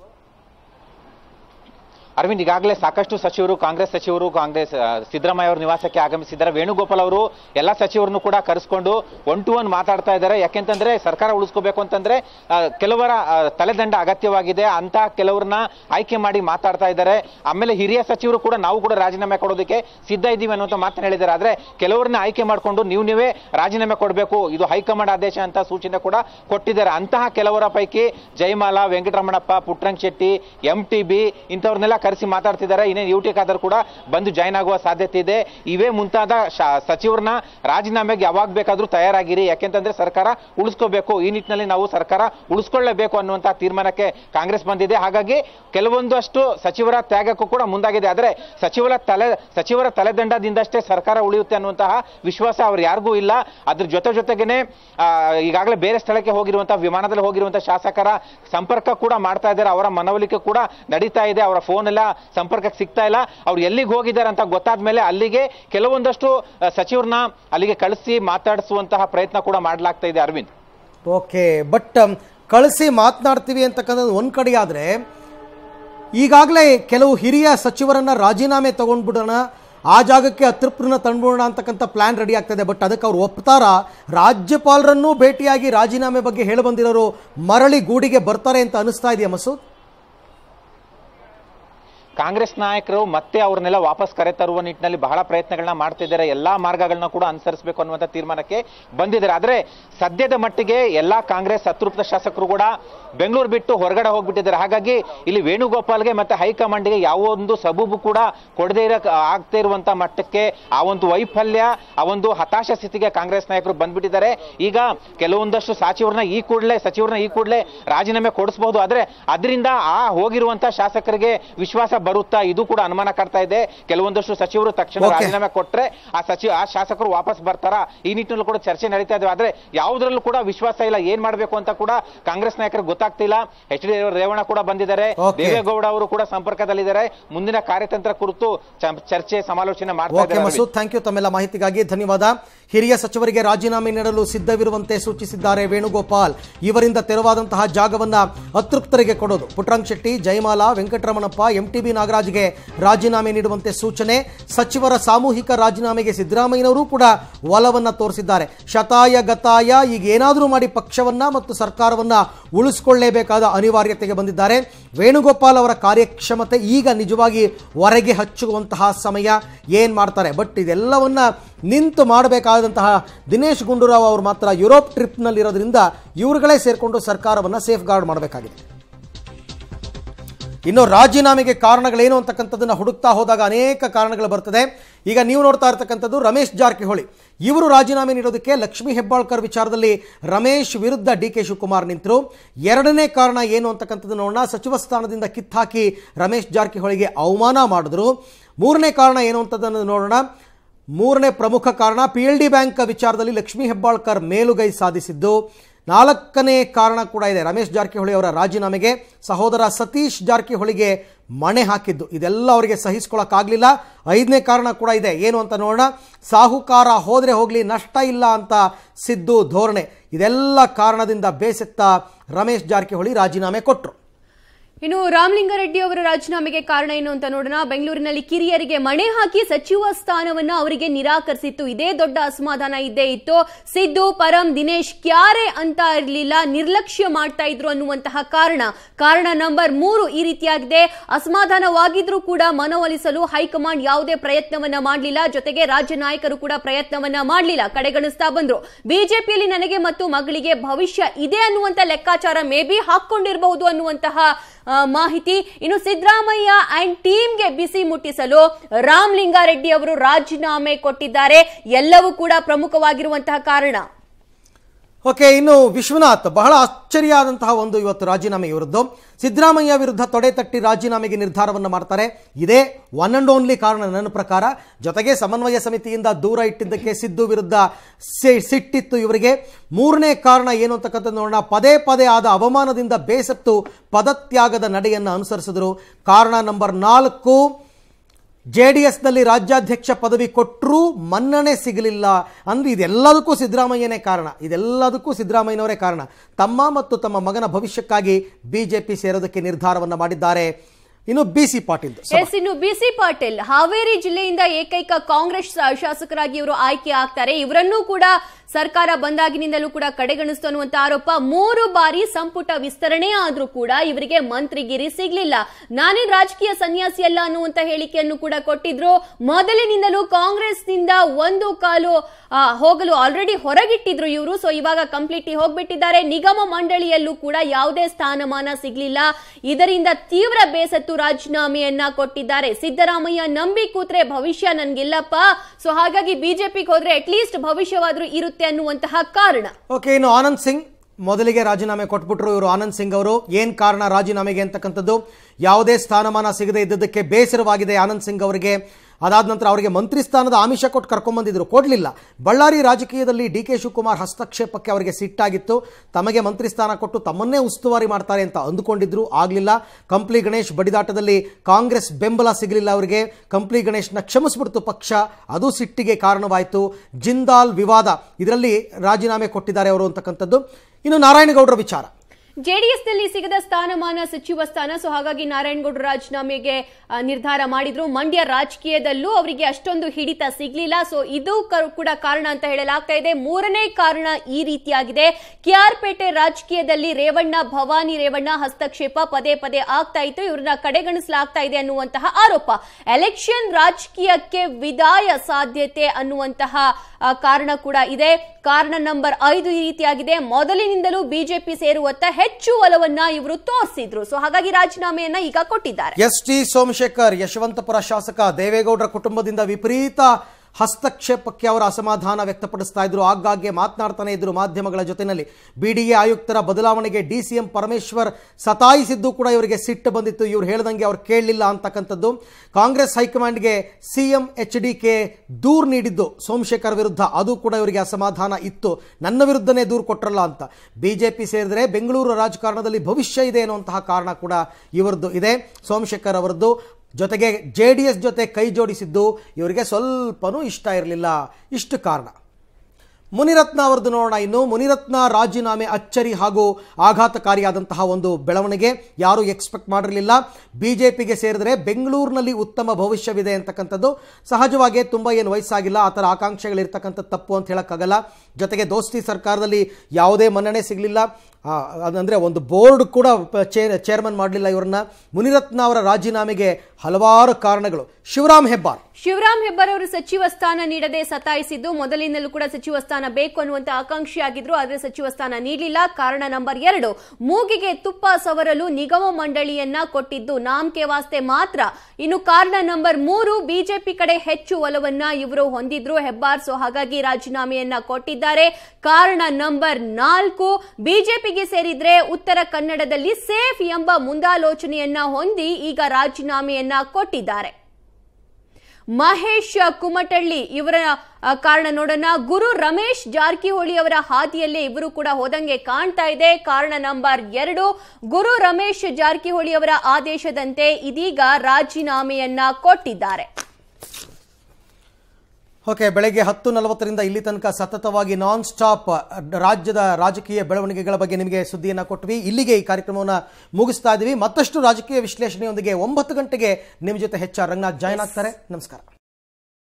ಅರವಿಂದ್ ಈಗಾಗಲೇ ಸಾಕಷ್ಟು ಸಚಿವರು ಕಾಂಗ್ರೆಸ್ ಸಚಿವರು ಕಾಂಗ್ರೆಸ್ ಆ, ಸಿದ್ದರಾಮಯ್ಯ ಅವರ ನಿವಾಸಕ್ಕೆ ಆಗಮಿಸಿದ್ದಾರೆ ವೇಣುಗೋಪಾಲ್ ಅವರು ಎಲ್ಲ ಸಚಿವರನ್ನು ಕೂಡ ಕರೆಸ್ಕೊಂಡು ಒನ್ ಟು ಒನ್ ಮಾತಾಡ್ತಾ ಇದ್ದಾರೆ ಯಾಕೆಂತಂದ್ರೆ ಸರ್ಕಾರ ಉಳಿಸ್ಕೋಬೇಕು ಅಂತಂದ್ರೆ ಆ, ಕೆಲವರ ಆ, ತಲೆದಂಡ ಅಗತ್ಯವಾಗಿದೆ ಅಂತ ಕೆಲವರನ್ನ ಆಯ್ಕೆ ಮಾಡಿ ಮಾತಾಡ್ತಾ ಇದ್ದಾರೆ ಆಮೇಲೆ ಹಿರಿಯ ಸಚಿವರು ಕೂಡ ನಾವು ಕೂಡ ರಾಜೀನಾಮೆ ಕೊಡೋದಕ್ಕೆ ಸಿದ್ಧ ಇದ್ದೀವಿ ಅನ್ನುವಂಥ ಮಾತನ್ನ ಹೇಳಿದ್ದಾರೆ ಆದ್ರೆ ಕೆಲವರನ್ನ ಆಯ್ಕೆ ಮಾಡಿಕೊಂಡು ನೀವು ನೀವೇ ರಾಜೀನಾಮೆ ಕೊಡಬೇಕು ಇದು ಹೈಕಮಾಂಡ್ ಆದೇಶ ಅಂತ ಸೂಚನೆ ಕೂಡ ಕೊಟ್ಟಿದ್ದಾರೆ ಅಂತಹ ಕೆಲವರ ಪೈಕಿ Jayamala Venkataramanappa Puttarang Shetty M T B ಇಂಥವ್ರನ್ನೆಲ್ಲ ಕರೆಸಿ ಮಾತಾಡ್ತಿದ್ದಾರೆ ಇನ್ನೇನು ಯು ಟಿ ಖಾದರ್ ಕೂಡ ಬಂದು ಜಾಯ್ನ್ ಆಗುವ ಸಾಧ್ಯತೆ ಇದೆ ಇವೇ ಮುಂತಾದ ಶಾ- ಸಚಿವರನ್ನ ರಾಜೀನಾಮೆಗೆ ಯಾವಾಗ ಬೇಕಾದ್ರೂ ತಯಾರಾಗಿರಿ ಯಾಕೆಂತಂದ್ರೆ ಸರ್ಕಾರ ಉಳಿಸ್ಕೋಬೇಕು ಈ ನಿಟ್ಟಿನಲ್ಲಿ ನಾವು ಸರ್ಕಾರ ಉಳಿಸ್ಕೊಳ್ಳೇಬೇಕು ಅನ್ನುವಂತ ತೀರ್ಮಾನಕ್ಕೆ ಕಾಂಗ್ರೆಸ್ ಬಂದಿದೆ ಹಾಗಾಗಿ ಕೆಲವೊಂದಷ್ಟು ಸಚಿವರ ತ್ಯಾಗಕ್ಕೂ ಕೂಡ ಮುಂದಾಗಿದೆ ಆದ್ರೆ ಸಚಿವರ ತಲೆ ಸಚಿವರ ತಲೆದಂಡದಿಂದಷ್ಟೇ ಸರ್ಕಾರ ಉಳಿಯುತ್ತೆ ಅನ್ನುವಂತಹ ವಿಶ್ವಾಸ ಅವ್ರು ಯಾರಿಗೂ ಇಲ್ಲ ಅದ್ರ ಜೊತೆ ಜೊತೆಗೇನೆ ಆ, ಈಗಾಗಲೇ ಬೇರೆ ಸ್ಥಳಕ್ಕೆ ಹೋಗಿರುವಂತಹ ವಿಮಾನದಲ್ಲಿ ಹೋಗಿರುವಂತಹ ಶಾಸಕರ ಸಂಪರ್ಕ ಕೂಡ ಮಾಡ್ತಾ ಇದ್ದಾರೆ ಅವರ ಮನವೊಲಿಕೆ ಕೂಡ ನಡೀತಾ ಇದೆ ಅವರ ಫೋನ್ ಎಲ್ಲ ಸಂಪರ್ಕಕ್ಕೆ ಸಿಗ್ತಾ ಇಲ್ಲ ಅವ್ರು ಎಲ್ಲಿಗೆ ಹೋಗಿದ್ದಾರೆ ಅಂತ ಗೊತ್ತಾದ ಮೇಲೆ ಅಲ್ಲಿಗೆ ಕೆಲವೊಂದಷ್ಟು ಆ, ಸಚಿವರನ್ನ ಅಲ್ಲಿಗೆ ಕಳಿಸಿ ಮಾತಾಡಿಸುವಂತಹ ಪ್ರಯತ್ನ ಕೂಡ ಮಾಡಲಾಗ್ತಾ ಇದೆ ಅರವಿಂದ್ ಓಕೆ ಬಟ್ ಕಳಿಸಿ ಮಾತನಾಡ್ತೀವಿ ಅಂತಕ್ಕಂಥದ್ದು ಒಂದು ಕಡೆ ಆದರೆ ಈಗಾಗಲೇ ಕೆಲವು ಹಿರಿಯ ಸಚಿವರನ್ನ ರಾಜೀನಾಮೆ ತಗೊಂಡ್ಬಿಡೋಣ ಆ ಜಾಗಕ್ಕೆ ಅತೃಪ್ತರನ್ನ ತಂದ್ಬಿಡೋಣ ಅಂತಕ್ಕಂಥ ಪ್ಲಾನ್ ರೆಡಿ ಆಗ್ತದೆ ಬಟ್ ಅದಕ್ಕೆ ಅವ್ರು ಒಪ್ತಾರ ರಾಜ್ಯಪಾಲರನ್ನೂ ಭೇಟಿಯಾಗಿ ರಾಜೀನಾಮೆ ಬಗ್ಗೆ ಹೇಳಿ ಬಂದಿರೋರು ಮರಳಿ ಗೂಡಿಗೆ ಬರ್ತಾರೆ ಅಂತ ಅನಿಸ್ತಾ ಇದೆಯಾ ಮಸೂದ್ ಕಾಂಗ್ರೆಸ್ ನಾಯಕರು ಮತ್ತೆ ಅವ್ರನ್ನೆಲ್ಲ ವಾಪಸ್ ಕರೆತರುವ ನಿಟ್ಟಿನಲ್ಲಿ ಬಹಳ ಪ್ರಯತ್ನಗಳನ್ನ ಮಾಡ್ತಿದ್ದಾರೆ ಎಲ್ಲಾ ಮಾರ್ಗಗಳನ್ನ ಕೂಡ ಅನುಸರಿಸಬೇಕು ಅನ್ನುವಂಥ ತೀರ್ಮಾನಕ್ಕೆ ಬಂದಿದ್ದಾರೆ ಆದ್ರೆ ಸದ್ಯದ ಮಟ್ಟಿಗೆ ಎಲ್ಲಾ ಕಾಂಗ್ರೆಸ್ ಅತೃಪ್ತ ಶಾಸಕರು ಕೂಡ ಬೆಂಗಳೂರು ಬಿಟ್ಟು ಹೊರಗಡೆ ಹೋಗ್ಬಿಟ್ಟಿದ್ದಾರೆ ಹಾಗಾಗಿ ಇಲ್ಲಿ ವೇಣುಗೋಪಾಲ್ಗೆ ಮತ್ತೆ ಹೈಕಮಾಂಡ್ಗೆ ಯಾವ ಒಂದು ಸಬೂಬು ಕೂಡ ಕೊಡದೇ ಇರೋ ಆಗ್ತಾ ಇರುವಂತ ಮಟ್ಟಕ್ಕೆ ಆ ಒಂದು ವೈಫಲ್ಯ ಆ ಒಂದು ಹತಾಶ ಸ್ಥಿತಿಗೆ ಕಾಂಗ್ರೆಸ್ ನಾಯಕರು ಬಂದ್ಬಿಟ್ಟಿದ್ದಾರೆ ಈಗ ಕೆಲವೊಂದಷ್ಟು ಸಚಿವರನ್ನ ಈ ಕೂಡಲೇ ಸಚಿವರನ್ನ ಈ ಕೂಡಲೇ ರಾಜೀನಾಮೆ ಕೊಡಿಸಬಹುದು ಆದ್ರೆ ಅದರಿಂದ ಆ ಹೋಗಿರುವಂತ ಶಾಸಕರಿಗೆ ವಿಶ್ವಾಸ ಬರುತ್ತಾ ಇದು ಕೂಡ ಅನುಮಾನ ಕಾಡ್ತಾ ಇದೆ ಕೆಲವೊಂದಷ್ಟು ಸಚಿವರು ತಕ್ಷಣ Okay. ರಾಜೀನಾಮೆ ಕೊಟ್ರೆ ಆ ಸಚಿವ ಆ ಶಾಸಕರು ವಾಪಸ್ ಬರ್ತಾರಾ ಈ ನಿಟ್ಟಿನಲ್ಲೂ ಕೂಡ ಚರ್ಚೆ ನಡೀತಾ ಇದೆ ಆದ್ರೆ ಯಾವುದ್ರಲ್ಲೂ ಕೂಡ ವಿಶ್ವಾಸ ಇಲ್ಲ ಏನ್ ಮಾಡ್ಬೇಕು ಅಂತ ಕೂಡ ಕಾಂಗ್ರೆಸ್ ನಾಯಕರಿಗೆ ಗೊತ್ತಾಗ್ತಿಲ್ಲ ಎಚ್ ಡಿ ರೇವಣ್ಣ ಕೂಡ ಬಂದಿದ್ದಾರೆ Okay. ದೇವೇಗೌಡ ಅವರು ಕೂಡ ಸಂಪರ್ಕದಲ್ಲಿದ್ದಾರೆ ಮುಂದಿನ ಕಾರ್ಯತಂತ್ರ ಕುರಿತು ಚ- ಚರ್ಚೆ ಸಮಾಲೋಚನೆ ಮಾಡ್ತಾ ಓಕೆ ಇದ್ದಾರೆ ಮಸೂದ್ ಥ್ಯಾಂಕ್ ಯು ತಮ್ಮೆಲ್ಲ ಮಾಹಿತಿಗಾಗಿ ಧನ್ಯವಾದ ಹಿರಿಯ ಸಚಿವರಿಗೆ ರಾಜೀನಾಮೆ ನೀಡಲು ಸಿದ್ಧವಿರುವಂತೆ ಸೂಚಿಸಿದ್ದಾರೆ ವೇಣುಗೋಪಾಲ್ ಇವರಿಂದ ತೆರವಾದಂತಹ ಜಾಗವನ್ನ ಅತೃಪ್ತರಿಗೆ ಕೊಡೋದು ಪುಟ್ರಂಗ್ ಶೆಟ್ಟಿ ಜಯಮಾಲಾ ವೆಂಕಟರಮಣಪ್ಪ ಎಂಟಿಬಿ ನಾಗರಾಜ್ಗೆ ರಾಜೀನಾಮೆ ನೀಡುವಂತೆ ಸೂಚನೆ ಸಚಿವರ ಸಾಮೂಹಿಕ ರಾಜೀನಾಮೆಗೆ ಸಿದ್ದರಾಮಯ್ಯನವರು ಕೂಡ ಒಲವನ್ನ ತೋರಿಸಿದ್ದಾರೆ ಶತಾಯ ಗತಾಯ ಈಗ ಏನಾದರೂ ಮಾಡಿ ಪಕ್ಷವನ್ನ ಮತ್ತು ಸರ್ಕಾರವನ್ನ ಉಳಿಸಿಕೊಳ್ಳಲೇಬೇಕಾದ ಅನಿವಾರ್ಯತೆಗೆ ಬಂದಿದ್ದಾರೆ ವೇಣುಗೋಪಾಲ್ ಅವರ ಕಾರ್ಯಕ್ಷಮತೆ ಈಗ ನಿಜವಾಗಿ ಹೊರಗೆ ಹಚ್ಚುವಂತಹ ಸಮಯ ಏನ್ ಮಾಡ್ತಾರೆ ಬಟ್ ಇದೆಲ್ಲವನ್ನ ನಿಂತು ಮಾಡಬೇಕಾದಂತಹ ದಿನೇಶ್ ಗುಂಡೂರಾವ್ ಅವರು ಮಾತ್ರ ಯುರೋಪ್ ಟ್ರಿಪ್ನಲ್ಲಿರೋದ್ರಿಂದ ಇವರುಗಳೇ ಸೇರಿಕೊಂಡು ಸರ್ಕಾರವನ್ನು ಸೇಫ್ ಗಾರ್ಡ್ ಮಾಡಬೇಕಾಗಿದೆ ಇನ್ನು ರಾಜೀನಾಮೆಗೆ ಕಾರಣಗಳೇನು ಅಂತಕ್ಕಂಥದ್ದನ್ನು ಹುಡುಕ್ತಾ ಹೋದಾಗ ಅನೇಕ ಕಾರಣಗಳು ಬರ್ತದೆ ಈಗ ನೀವು ನೋಡ್ತಾ ಇರ್ತಕ್ಕಂಥದ್ದು ರಮೇಶ್ ಜಾರಕಿಹೊಳಿ ಇವರು ರಾಜೀನಾಮೆ ನೀಡೋದಕ್ಕೆ ಲಕ್ಷ್ಮೀ ಹೆಬ್ಬಾಳ್ಕರ್ ವಿಚಾರದಲ್ಲಿ ರಮೇಶ್ ವಿರುದ್ಧ ಡಿ ಕೆ ಶಿವಕುಮಾರ್ ನಿಂತರು ಎರಡನೇ ಕಾರಣ ಏನು ಅಂತಕ್ಕಂಥದ್ದು ನೋಡೋಣ ಸಚಿವ ಸ್ಥಾನದಿಂದ ಕಿತ್ತಾಕಿ ರಮೇಶ್ ಜಾರಕಿಹೊಳಿಗೆ ಅವಮಾನ ಮಾಡಿದ್ರು ಮೂರನೇ ಕಾರಣ ಏನು ಅಂತದನ್ನು ನೋಡೋಣ ಮೂರನೇ ಪ್ರಮುಖ ಕಾರಣ ಪಿ ಎಲ್ ಡಿ ಬ್ಯಾಂಕ್ ವಿಚಾರದಲ್ಲಿ ಲಕ್ಷ್ಮೀ ಹೆಬ್ಬಾಳ್ಕರ್ ಮೇಲುಗೈ ಸಾಧಿಸಿದ್ದು ನಾಲ್ಕನೇ ಕಾರಣ ಕೂಡ ಇದೆ ರಮೇಶ್ ಜಾರಕಿಹೊಳಿ ಅವರ ರಾಜೀನಾಮೆಗೆ ಸಹೋದರ ಸತೀಶ್ ಜಾರಕಿಹೊಳಿಗೆ ಮಣೆ ಹಾಕಿದ್ದು ಇದೆಲ್ಲ ಅವರಿಗೆ ಸಹಿಸ್ಕೊಳ್ಳೋಕ್ಕಾಗಲಿಲ್ಲ ಐದನೇ ಕಾರಣ ಕೂಡ ಇದೆ ಏನು ಅಂತ ನೋಡೋಣ ಸಾಹುಕಾರ ಹೋದರೆ ಹೋಗಲಿ ನಷ್ಟ ಇಲ್ಲ ಅಂತ ಸಿದ್ದು ಧೋರಣೆ ಇದೆಲ್ಲ ಕಾರಣದಿಂದ ಬೇಸೆತ್ತ ರಮೇಶ್ ಜಾರಕಿಹೊಳಿ ರಾಜೀನಾಮೆ ಕೊಟ್ಟರು ಇನ್ನು ರಾಮಲಿಂಗಾರೆಡ್ಡಿ ಅವರ ರಾಜೀನಾಮೆಗೆ ಕಾರಣ ಏನು ಅಂತ ನೋಡೋಣ ಬೆಂಗಳೂರಿನಲ್ಲಿ ಕಿರಿಯರಿಗೆ ಮಣೆ ಹಾಕಿ ಸಚಿವ ಸ್ಥಾನವನ್ನ ಅವರಿಗೆ ನಿರಾಕರಿಸಿತ್ತು ಇದೇ ದೊಡ್ಡ ಅಸಮಾಧಾನ ಇದ್ದೇ ಇತ್ತು ಸಿದ್ದು ಪರಂ ದಿನೇಶ್ ಕ್ಯಾರೆ ಅಂತ ಇರಲಿಲ್ಲ ನಿರ್ಲಕ್ಷ್ಯ ಮಾಡ್ತಾ ಇದ್ರು ಅನ್ನುವಂತಹ ಕಾರಣ ಕಾರಣ ನಂಬರ್ ಮೂರು ಈ ರೀತಿಯಾಗಿದೆ ಅಸಮಾಧಾನವಾಗಿದ್ರೂ ಕೂಡ ಮನವೊಲಿಸಲು ಹೈಕಮಾಂಡ್ ಯಾವುದೇ ಪ್ರಯತ್ನವನ್ನ ಮಾಡಲಿಲ್ಲ ಜೊತೆಗೆ ರಾಜ್ಯ ನಾಯಕರು ಕೂಡ ಪ್ರಯತ್ನವನ್ನ ಮಾಡಲಿಲ್ಲ ಕಡೆಗಣಿಸ್ತಾ ಬಂದ್ರು ಬಿಜೆಪಿಯಲ್ಲಿ ನನಗೆ ಮತ್ತು ಮಗಳಿಗೆ ಭವಿಷ್ಯ ಇದೆ ಅನ್ನುವಂತ ಲೆಕ್ಕಾಚಾರ ಮೇ ಬಿ ಹಾಕೊಂಡಿರಬಹುದು ಅನ್ನುವಂತಹ ಆ, ಮಾಹಿತಿ ಇನ್ನು ಸಿದ್ದರಾಮಯ್ಯ ಅಂಡ್ ಟೀಮ್ಗೆ ಬಿಸಿ ಮುಟ್ಟಿಸಲು ರಾಮಲಿಂಗಾರೆಡ್ಡಿ ಅವರು ರಾಜೀನಾಮೆ ಕೊಟ್ಟಿದ್ದಾರೆ ಎಲ್ಲವೂ ಕೂಡ ಪ್ರಮುಖವಾಗಿರುವಂತಹ ಕಾರಣ ಓಕೆ ಇನ್ನು ವಿಶ್ವನಾಥ್ ಬಹಳ ಅಚ್ಚರಿಯಾದಂತಹ ಒಂದು ಇವತ್ತು ರಾಜೀನಾಮೆ ಇವರದ್ದು ಸಿದ್ದರಾಮಯ್ಯ ವಿರುದ್ಧ ತೊಡೆ ತಟ್ಟಿ ರಾಜೀನಾಮೆಗೆ ನಿರ್ಧಾರವನ್ನು ಮಾಡ್ತಾರೆ ಇದೇ ಒನ್ ಅಂಡ್ ಓನ್ಲಿ ಕಾರಣ ನನ್ನ ಪ್ರಕಾರ ಜೊತೆಗೆ ಸಮನ್ವಯ ಸಮಿತಿಯಿಂದ ದೂರ ಇಟ್ಟಿದ್ದಕ್ಕೆ ಸಿದ್ದು ವಿರುದ್ಧ ಸಿ- ಸಿಟ್ಟಿತ್ತು ಇವರಿಗೆ ಮೂರನೇ ಕಾರಣ ಏನು ಅಂತಕ್ಕಂಥದ್ದು ನೋಡೋಣ ಪದೇ ಪದೇ ಆದ ಅವಮಾನದಿಂದ ಬೇಸತ್ತು ಪದತ್ಯಾಗದ ನಡೆಯನ್ನು ಅನುಸರಿಸಿದ್ರು ಕಾರಣ ನಂಬರ್ ನಾಲ್ಕು ಜೆ ಡಿ ಎಸ್ನಲ್ಲಿ ರಾಜ್ಯಾಧ್ಯಕ್ಷ ಪದವಿ ಕೊಟ್ಟರೂ ಮನ್ನಣೆ ಸಿಗಲಿಲ್ಲ ಅಂದ್ರೆ ಇದೆಲ್ಲದಕ್ಕೂ ಸಿದ್ದರಾಮಯ್ಯನೇ ಕಾರಣ ಇದೆಲ್ಲದಕ್ಕೂ ಸಿದ್ದರಾಮಯ್ಯನವರೇ ಕಾರಣ ತಮ್ಮ ಮತ್ತು ತಮ್ಮ ಮಗನ ಭವಿಷ್ಯಕ್ಕಾಗಿ ಬಿಜೆಪಿ ಸೇರೋದಕ್ಕೆ ನಿರ್ಧಾರವನ್ನು ಮಾಡಿದ್ದಾರೆ ಇನ್ನು ಬಿ ಸಿ ಪಾಟೀಲ್ ಎಸ್ ಇನ್ನು ಬಿಸಿ ಪಾಟೀಲ್ ಹಾವೇರಿ ಜಿಲ್ಲೆಯಿಂದ ಏಕೈಕ ಕಾಂಗ್ರೆಸ್ ಶಾ- ಶಾಸಕರಾಗಿ ಇವರು ಆಯ್ಕೆ ಆಗ್ತಾರೆ ಇವರನ್ನೂ ಕೂಡ ಸರ್ಕಾರ ಬಂದಾಗಿನಿಂದಲೂ ಕೂಡ ಕಡೆಗಣಿಸ್ತು ಅನ್ನುವಂತ ಆರೋಪ ಮೂರು ಬಾರಿ ಸಂಪುಟ ವಿಸ್ತರಣೆ ಆದ್ರೂ ಕೂಡ ಇವರಿಗೆ ಮಂತ್ರಿಗಿರಿ ಸಿಗ್ಲಿಲ್ಲ ನಾನೇನ್ ರಾಜಕೀಯ ಸನ್ಯಾಸಿ ಅಲ್ಲ ಅನ್ನುವಂತ ಹೇಳಿಕೆಯನ್ನು ಕೂಡ ಕೊಟ್ಟಿದ್ರು ಮೊದಲಿನಿಂದಲೂ ಕಾಂಗ್ರೆಸ್ನಿಂದ ಒಂದು ಕಾಲು ಆ, ಹೋಗಲು ಆಲ್ರೆಡಿ ಹೊರಗಿಟ್ಟಿದ್ರು ಇವರು ಸೊ ಇವಾಗ ಕಂಪ್ಲೀಟ್ಲಿ ಹೋಗ್ಬಿಟ್ಟಿದ್ದಾರೆ ನಿಗಮ ಮಂಡಳಿಯಲ್ಲೂ ಕೂಡ ಯಾವುದೇ ಸ್ಥಾನಮಾನ ಸಿಗ್ಲಿಲ್ಲ ಇದರಿಂದ ತೀವ್ರ ಬೇಸತ್ತು ರಾಜೀನಾಮೆಯನ್ನ ಕೊಟ್ಟಿದ್ದಾರೆ ಸಿದ್ದರಾಮಯ್ಯ ನಂಬಿ ಕೂತ್ರೆ ಭವಿಷ್ಯ ನನ್ಗಿಲ್ಲಪ್ಪ ಸೊ ಹಾಗಾಗಿ ಬಿಜೆಪಿಗೆ ಹೋದ್ರೆ ಅಟ್ಲೀಸ್ಟ್ ಭವಿಷ್ಯವಾದ್ರೂ ಇರುತ್ತೆ ಅನ್ನುವಂತಹ ಕಾರಣ ಓಕೆ ಇನ್ನು ಆನಂದ್ ಸಿಂಗ್ ಮೊದಲಿಗೆ ರಾಜೀನಾಮೆ ಕೊಟ್ಬಿಟ್ರು ಇವರು ಆನಂದ್ ಸಿಂಗ್ ಅವರು ಏನ್ ಕಾರಣ ರಾಜೀನಾಮೆಗೆ ಅಂತಕ್ಕಂಥದ್ದು ಯಾವುದೇ ಸ್ಥಾನಮಾನ ಸಿಗದೆ ಇದ್ದದಕ್ಕೆ ಬೇಸರವಾಗಿದೆ ಆನಂದ್ ಸಿಂಗ್ ಅವರಿಗೆ ಅದಾದ ನಂತರ ಅವರಿಗೆ ಮಂತ್ರಿ ಸ್ಥಾನದ ಆಮಿಷ ಕೊಟ್ಟು ಕರ್ಕೊಂಡ್ಬಂದಿದ್ರು ಕೊಡಲಿಲ್ಲ ಬಳ್ಳಾರಿ ರಾಜಕೀಯದಲ್ಲಿ ಡಿ ಕೆ ಶಿವಕುಮಾರ್ ಹಸ್ತಕ್ಷೇಪಕ್ಕೆ ಅವರಿಗೆ ಸಿಟ್ಟಾಗಿತ್ತು ತಮಗೆ ಮಂತ್ರಿ ಸ್ಥಾನ ಕೊಟ್ಟು ತಮ್ಮನ್ನೇ ಉಸ್ತುವಾರಿ ಮಾಡ್ತಾರೆ ಅಂತ ಅಂದುಕೊಂಡಿದ್ರು ಆಗಲಿಲ್ಲ ಕಂಪ್ಲಿ ಗಣೇಶ್ ಬಡಿದಾಟದಲ್ಲಿ ಕಾಂಗ್ರೆಸ್ ಬೆಂಬಲ ಸಿಗಲಿಲ್ಲ ಅವರಿಗೆ ಕಂಪ್ಲಿ ಗಣೇಶ್ನ ಕ್ಷಮಿಸ್ಬಿಡ್ತು ಪಕ್ಷ ಅದು ಸಿಟ್ಟಿಗೆ ಕಾರಣವಾಯಿತು ಜಿಂದಾಲ್ ವಿವಾದ ಇದರಲ್ಲಿ ರಾಜೀನಾಮೆ ಕೊಟ್ಟಿದ್ದಾರೆ ಅವರು ಅಂತಕ್ಕಂಥದ್ದು ಇನ್ನು ನಾರಾಯಣಗೌಡರ ವಿಚಾರ ಜೆಡಿಎಸ್ ನಲ್ಲಿ ಸಿಗದ ಸ್ಥಾನಮಾನ ಸಚಿವ ಸ್ಥಾನ ಸೊ ಹಾಗಾಗಿ ನಾರಾಯಣಗೌಡರು ರಾಜೀನಾಮೆಗೆ ಆ, ನಿರ್ಧಾರ ಮಾಡಿದ್ರು ಮಂಡ್ಯ ರಾಜಕೀಯದಲ್ಲೂ ಅವರಿಗೆ ಅಷ್ಟೊಂದು ಹಿಡಿತ ಸಿಗ್ಲಿಲ್ಲ ಸೊ ಇದು ಕ- ಕೂಡ ಕಾರಣ ಅಂತ ಹೇಳಲಾಗ್ತಾ ಇದೆ ಮೂರನೇ ಕಾರಣ ಈ ರೀತಿಯಾಗಿದೆ ಕೆಆರ್ಪೇಟೆ ರಾಜಕೀಯದಲ್ಲಿ ರೇವಣ್ಣ ಭವಾನಿ ರೇವಣ್ಣ ಹಸ್ತಕ್ಷೇಪ ಪದೇ ಪದೇ ಆಗ್ತಾ ಇತ್ತು ಇವ್ರನ್ನ ಕಡೆಗಣಿಸಲಾಗ್ತಾ ಇದೆ ಅನ್ನುವಂತಹ ಆರೋಪ ಎಲೆಕ್ಷನ್ ರಾಜಕೀಯಕ್ಕೆ ವಿದಾಯ ಸಾಧ್ಯತೆ ಅನ್ನುವಂತಹ ಆ, ಕಾರಣ ಕೂಡ ಇದೆ ಕಾರಣ ನಂಬರ್ ಐದು ಈ ರೀತಿಯಾಗಿದೆ ಮೊದಲಿನಿಂದಲೂ ಬಿಜೆಪಿ ಸೇರುವತ್ತ ಹೆಚ್ಚು ಒಲವನ್ನ ಇವರು ತೋರಿಸಿದ್ರು ಸೊ ಹಾಗಾಗಿ ರಾಜೀನಾಮೆಯನ್ನ ಈಗ ಕೊಟ್ಟಿದ್ದಾರೆ ಎಸ್ ಟಿ ಸೋಮಶೇಖರ್ ಯಶವಂತಪುರ ಶಾಸಕ ದೇವೇಗೌಡರ ಕುಟುಂಬದಿಂದ ವಿಪರೀತ ಹಸ್ತಕ್ಷೇಪಕ್ಕೆ ಅವರ ಅಸಮಾಧಾನ ವ್ಯಕ್ತಪಡಿಸ್ತಾ ಇದ್ರು ಆಗಾಗ್ಗೆ ಮಾತನಾಡ್ತಾನೆ ಇದ್ರು ಮಾಧ್ಯಮಗಳ ಜೊತೆಯಲ್ಲಿ ಬಿಡಿಎ ಆಯುಕ್ತರ ಬದಲಾವಣೆಗೆ ಡಿ ಸಿ ಎಂ ಪರಮೇಶ್ವರ್ ಸತಾಯಿಸಿದ್ದು ಕೂಡ ಇವರಿಗೆ ಸಿಟ್ಟು ಬಂದಿತ್ತು ಇವ್ರು ಹೇಳ್ದಂಗೆ ಅವ್ರು ಕೇಳಲಿಲ್ಲ ಅಂತಕ್ಕಂಥದ್ದು ಕಾಂಗ್ರೆಸ್ ಹೈಕಮಾಂಡ್ಗೆ ಸಿಎಂ ಎಚ್ ಡಿ ಕೆ ದೂರು ನೀಡಿದ್ದು ಸೋಮಶೇಖರ್ ವಿರುದ್ಧ ಅದು ಕೂಡ ಇವರಿಗೆ ಅಸಮಾಧಾನ ಇತ್ತು ನನ್ನ ವಿರುದ್ಧನೇ ದೂರು ಕೊಟ್ರಲ್ಲ ಅಂತ ಬಿಜೆಪಿ ಸೇರಿದ್ರೆ ಬೆಂಗಳೂರು ರಾಜಕಾರಣದಲ್ಲಿ ಭವಿಷ್ಯ ಇದೆ ಅನ್ನುವಂತಹ ಕಾರಣ ಕೂಡ ಇವರದ್ದು ಇದೆ ಸೋಮಶೇಖರ್ ಅವರದ್ದು ಜೊತೆಗೆ ಜೆ ಡಿ ಎಸ್ ಜೊತೆ ಕೈ ಜೋಡಿಸಿದ್ದು ಇವರಿಗೆ ಸ್ವಲ್ಪನೂ ಇಷ್ಟ ಇರಲಿಲ್ಲ ಇಷ್ಟು ಕಾರಣ ಮುನಿರತ್ನ ಅವರದ್ದು ನೋಡೋಣ ಇನ್ನು ಮುನಿರತ್ನ ರಾಜೀನಾಮೆ ಅಚ್ಚರಿ ಹಾಗೂ ಆಘಾತಕಾರಿಯಾದಂತಹ ಒಂದು ಬೆಳವಣಿಗೆ ಯಾರೂ ಎಕ್ಸ್ಪೆಕ್ಟ್ ಮಾಡಿರಲಿಲ್ಲ ಬಿಜೆಪಿಗೆ ಸೇರಿದರೆ ಬೆಂಗಳೂರಿನಲ್ಲಿ ಉತ್ತಮ ಭವಿಷ್ಯವಿದೆ ಅಂತಕ್ಕಂಥದ್ದು ಸಹಜವಾಗಿ ತುಂಬ ಏನು ವಯಸ್ಸಾಗಿಲ್ಲ ಆ ಥರ ಆಕಾಂಕ್ಷೆಗಳಿರ್ತಕ್ಕಂಥದ್ದು ತಪ್ಪು ಅಂತ ಹೇಳೋಕ್ಕಾಗಲ್ಲ ಜೊತೆಗೆ ದೋಸ್ತಿ ಸರ್ಕಾರದಲ್ಲಿ ಯಾವುದೇ ಮನ್ನಣೆ ಸಿಗಲಿಲ್ಲ ಆ, ಅದಂದ್ರೆ ಒಂದು ಬೋರ್ಡ್ ಕೂಡ ಪ- ಚೇರ್ ಚೇರ್ಮನ್ ಮಾಡಲಿಲ್ಲ ಇವರನ್ನ ಮುನಿರತ್ನ ಅವರ ರಾಜೀನಾಮೆಗೆ ಹಲವಾರು ಕಾರಣಗಳು ಶಿವರಾಮ್ ಹೆಬ್ಬಾರ್ ಶಿವರಾಮ್ ಹೆಬ್ಬಾರ್ ಅವರು ಸಚಿವ ಸ್ಥಾನ ನೀಡದೆ ಸತಾಯಿಸಿದ್ದು ಮೊದಲಿನಲ್ಲೂ ಕೂಡ ಸಚಿವ ಸ್ಥಾನ ಬೇಕು ಅನ್ನುವಂತ ಆಕಾಂಕ್ಷಿಯಾಗಿದ್ರು ಆದರೆ ಸಚಿವ ಸ್ಥಾನ ನೀಡಲಿಲ್ಲ ಕಾರಣ ನಂಬರ್ ಎರಡು ಮೂಗಿಗೆ ತುಪ್ಪ ಸವರಲು ನಿಗಮ ಮಂಡಳಿಯನ್ನ ಕೊಟ್ಟಿದ್ದು ನಾಮಕೆ ವಾಸ್ತೆ ಮಾತ್ರ ಇನ್ನು ಕಾರಣ ನಂಬರ್ ಮೂರು ಬಿಜೆಪಿ ಕಡೆ ಹೆಚ್ಚು ಒಲವನ್ನ ಇವರು ಹೊಂದಿದ್ರು ಹೆಬ್ಬಾರ್ ಸೊ ಹಾಗಾಗಿ ರಾಜೀನಾಮೆಯನ್ನ ಕೊಟ್ಟಿದ್ದಾರೆ ಕಾರಣ ನಂಬರ್ ನಾಲ್ಕು ಬಿಜೆಪಿಗೆ ಸೇರಿದ್ರೆ ಉತ್ತರ ಕನ್ನಡದಲ್ಲಿ ಸೇಫ್ ಎಂಬ ಮುಂದಾಲೋಚನೆಯನ್ನ ಹೊಂದಿ ಈಗ ರಾಜೀನಾಮೆಯನ್ನ ಕೊಟ್ಟಿದ್ದಾರೆ ಮಹೇಶ್ ಕುಮಟಳ್ಳಿ ಇವರ ಆ, ಕಾರಣ ನೋಡೋಣ ಗುರು ರಮೇಶ್ ಜಾರಕಿಹೊಳಿ ಅವರ ಹಾದಿಯಲ್ಲೇ ಇವರು ಕೂಡ ಹೋದಂಗೆ ಕಾಣ್ತಾ ಇದೆ ಕಾರಣ ನಂಬರ್ ಎರಡು ಗುರು ರಮೇಶ್ ಜಾರಕಿಹೊಳಿ ಅವರ ಆದೇಶದಂತೆ ಇದೀಗ ರಾಜೀನಾಮೆಯನ್ನ ಕೊಟ್ಟಿದ್ದಾರೆ ಓಕೆ ಬೆಳಗ್ಗೆ ಹತ್ತು ನಲವತ್ತರಿಂದ ಇಲ್ಲಿ ತನಕ ಸತತವಾಗಿ ನಾನ್ ಸ್ಟಾಪ್ ರಾಜ್ಯದ ರಾಜಕೀಯ ಬೆಳವಣಿಗೆಗಳ ಬಗ್ಗೆ ನಿಮಗೆ ಸುದ್ದಿಯನ್ನು ಕೊಟ್ವಿ ಇಲ್ಲಿಗೆ ಈ ಕಾರ್ಯಕ್ರಮವನ್ನು ಮುಗಿಸ್ತಾ ಇದ್ದೀವಿ ಮತ್ತಷ್ಟು ರಾಜಕೀಯ ವಿಶ್ಲೇಷಣೆಯೊಂದಿಗೆ ಒಂಬತ್ತು ಗಂಟೆಗೆ ನಿಮ್ಮ ಜೊತೆ ಹೆಚ್ಚ ರಂಗನಾಥ್ ಜಾಯ್ನ್ ಆಗ್ತಾರೆ ನಮಸ್ಕಾರ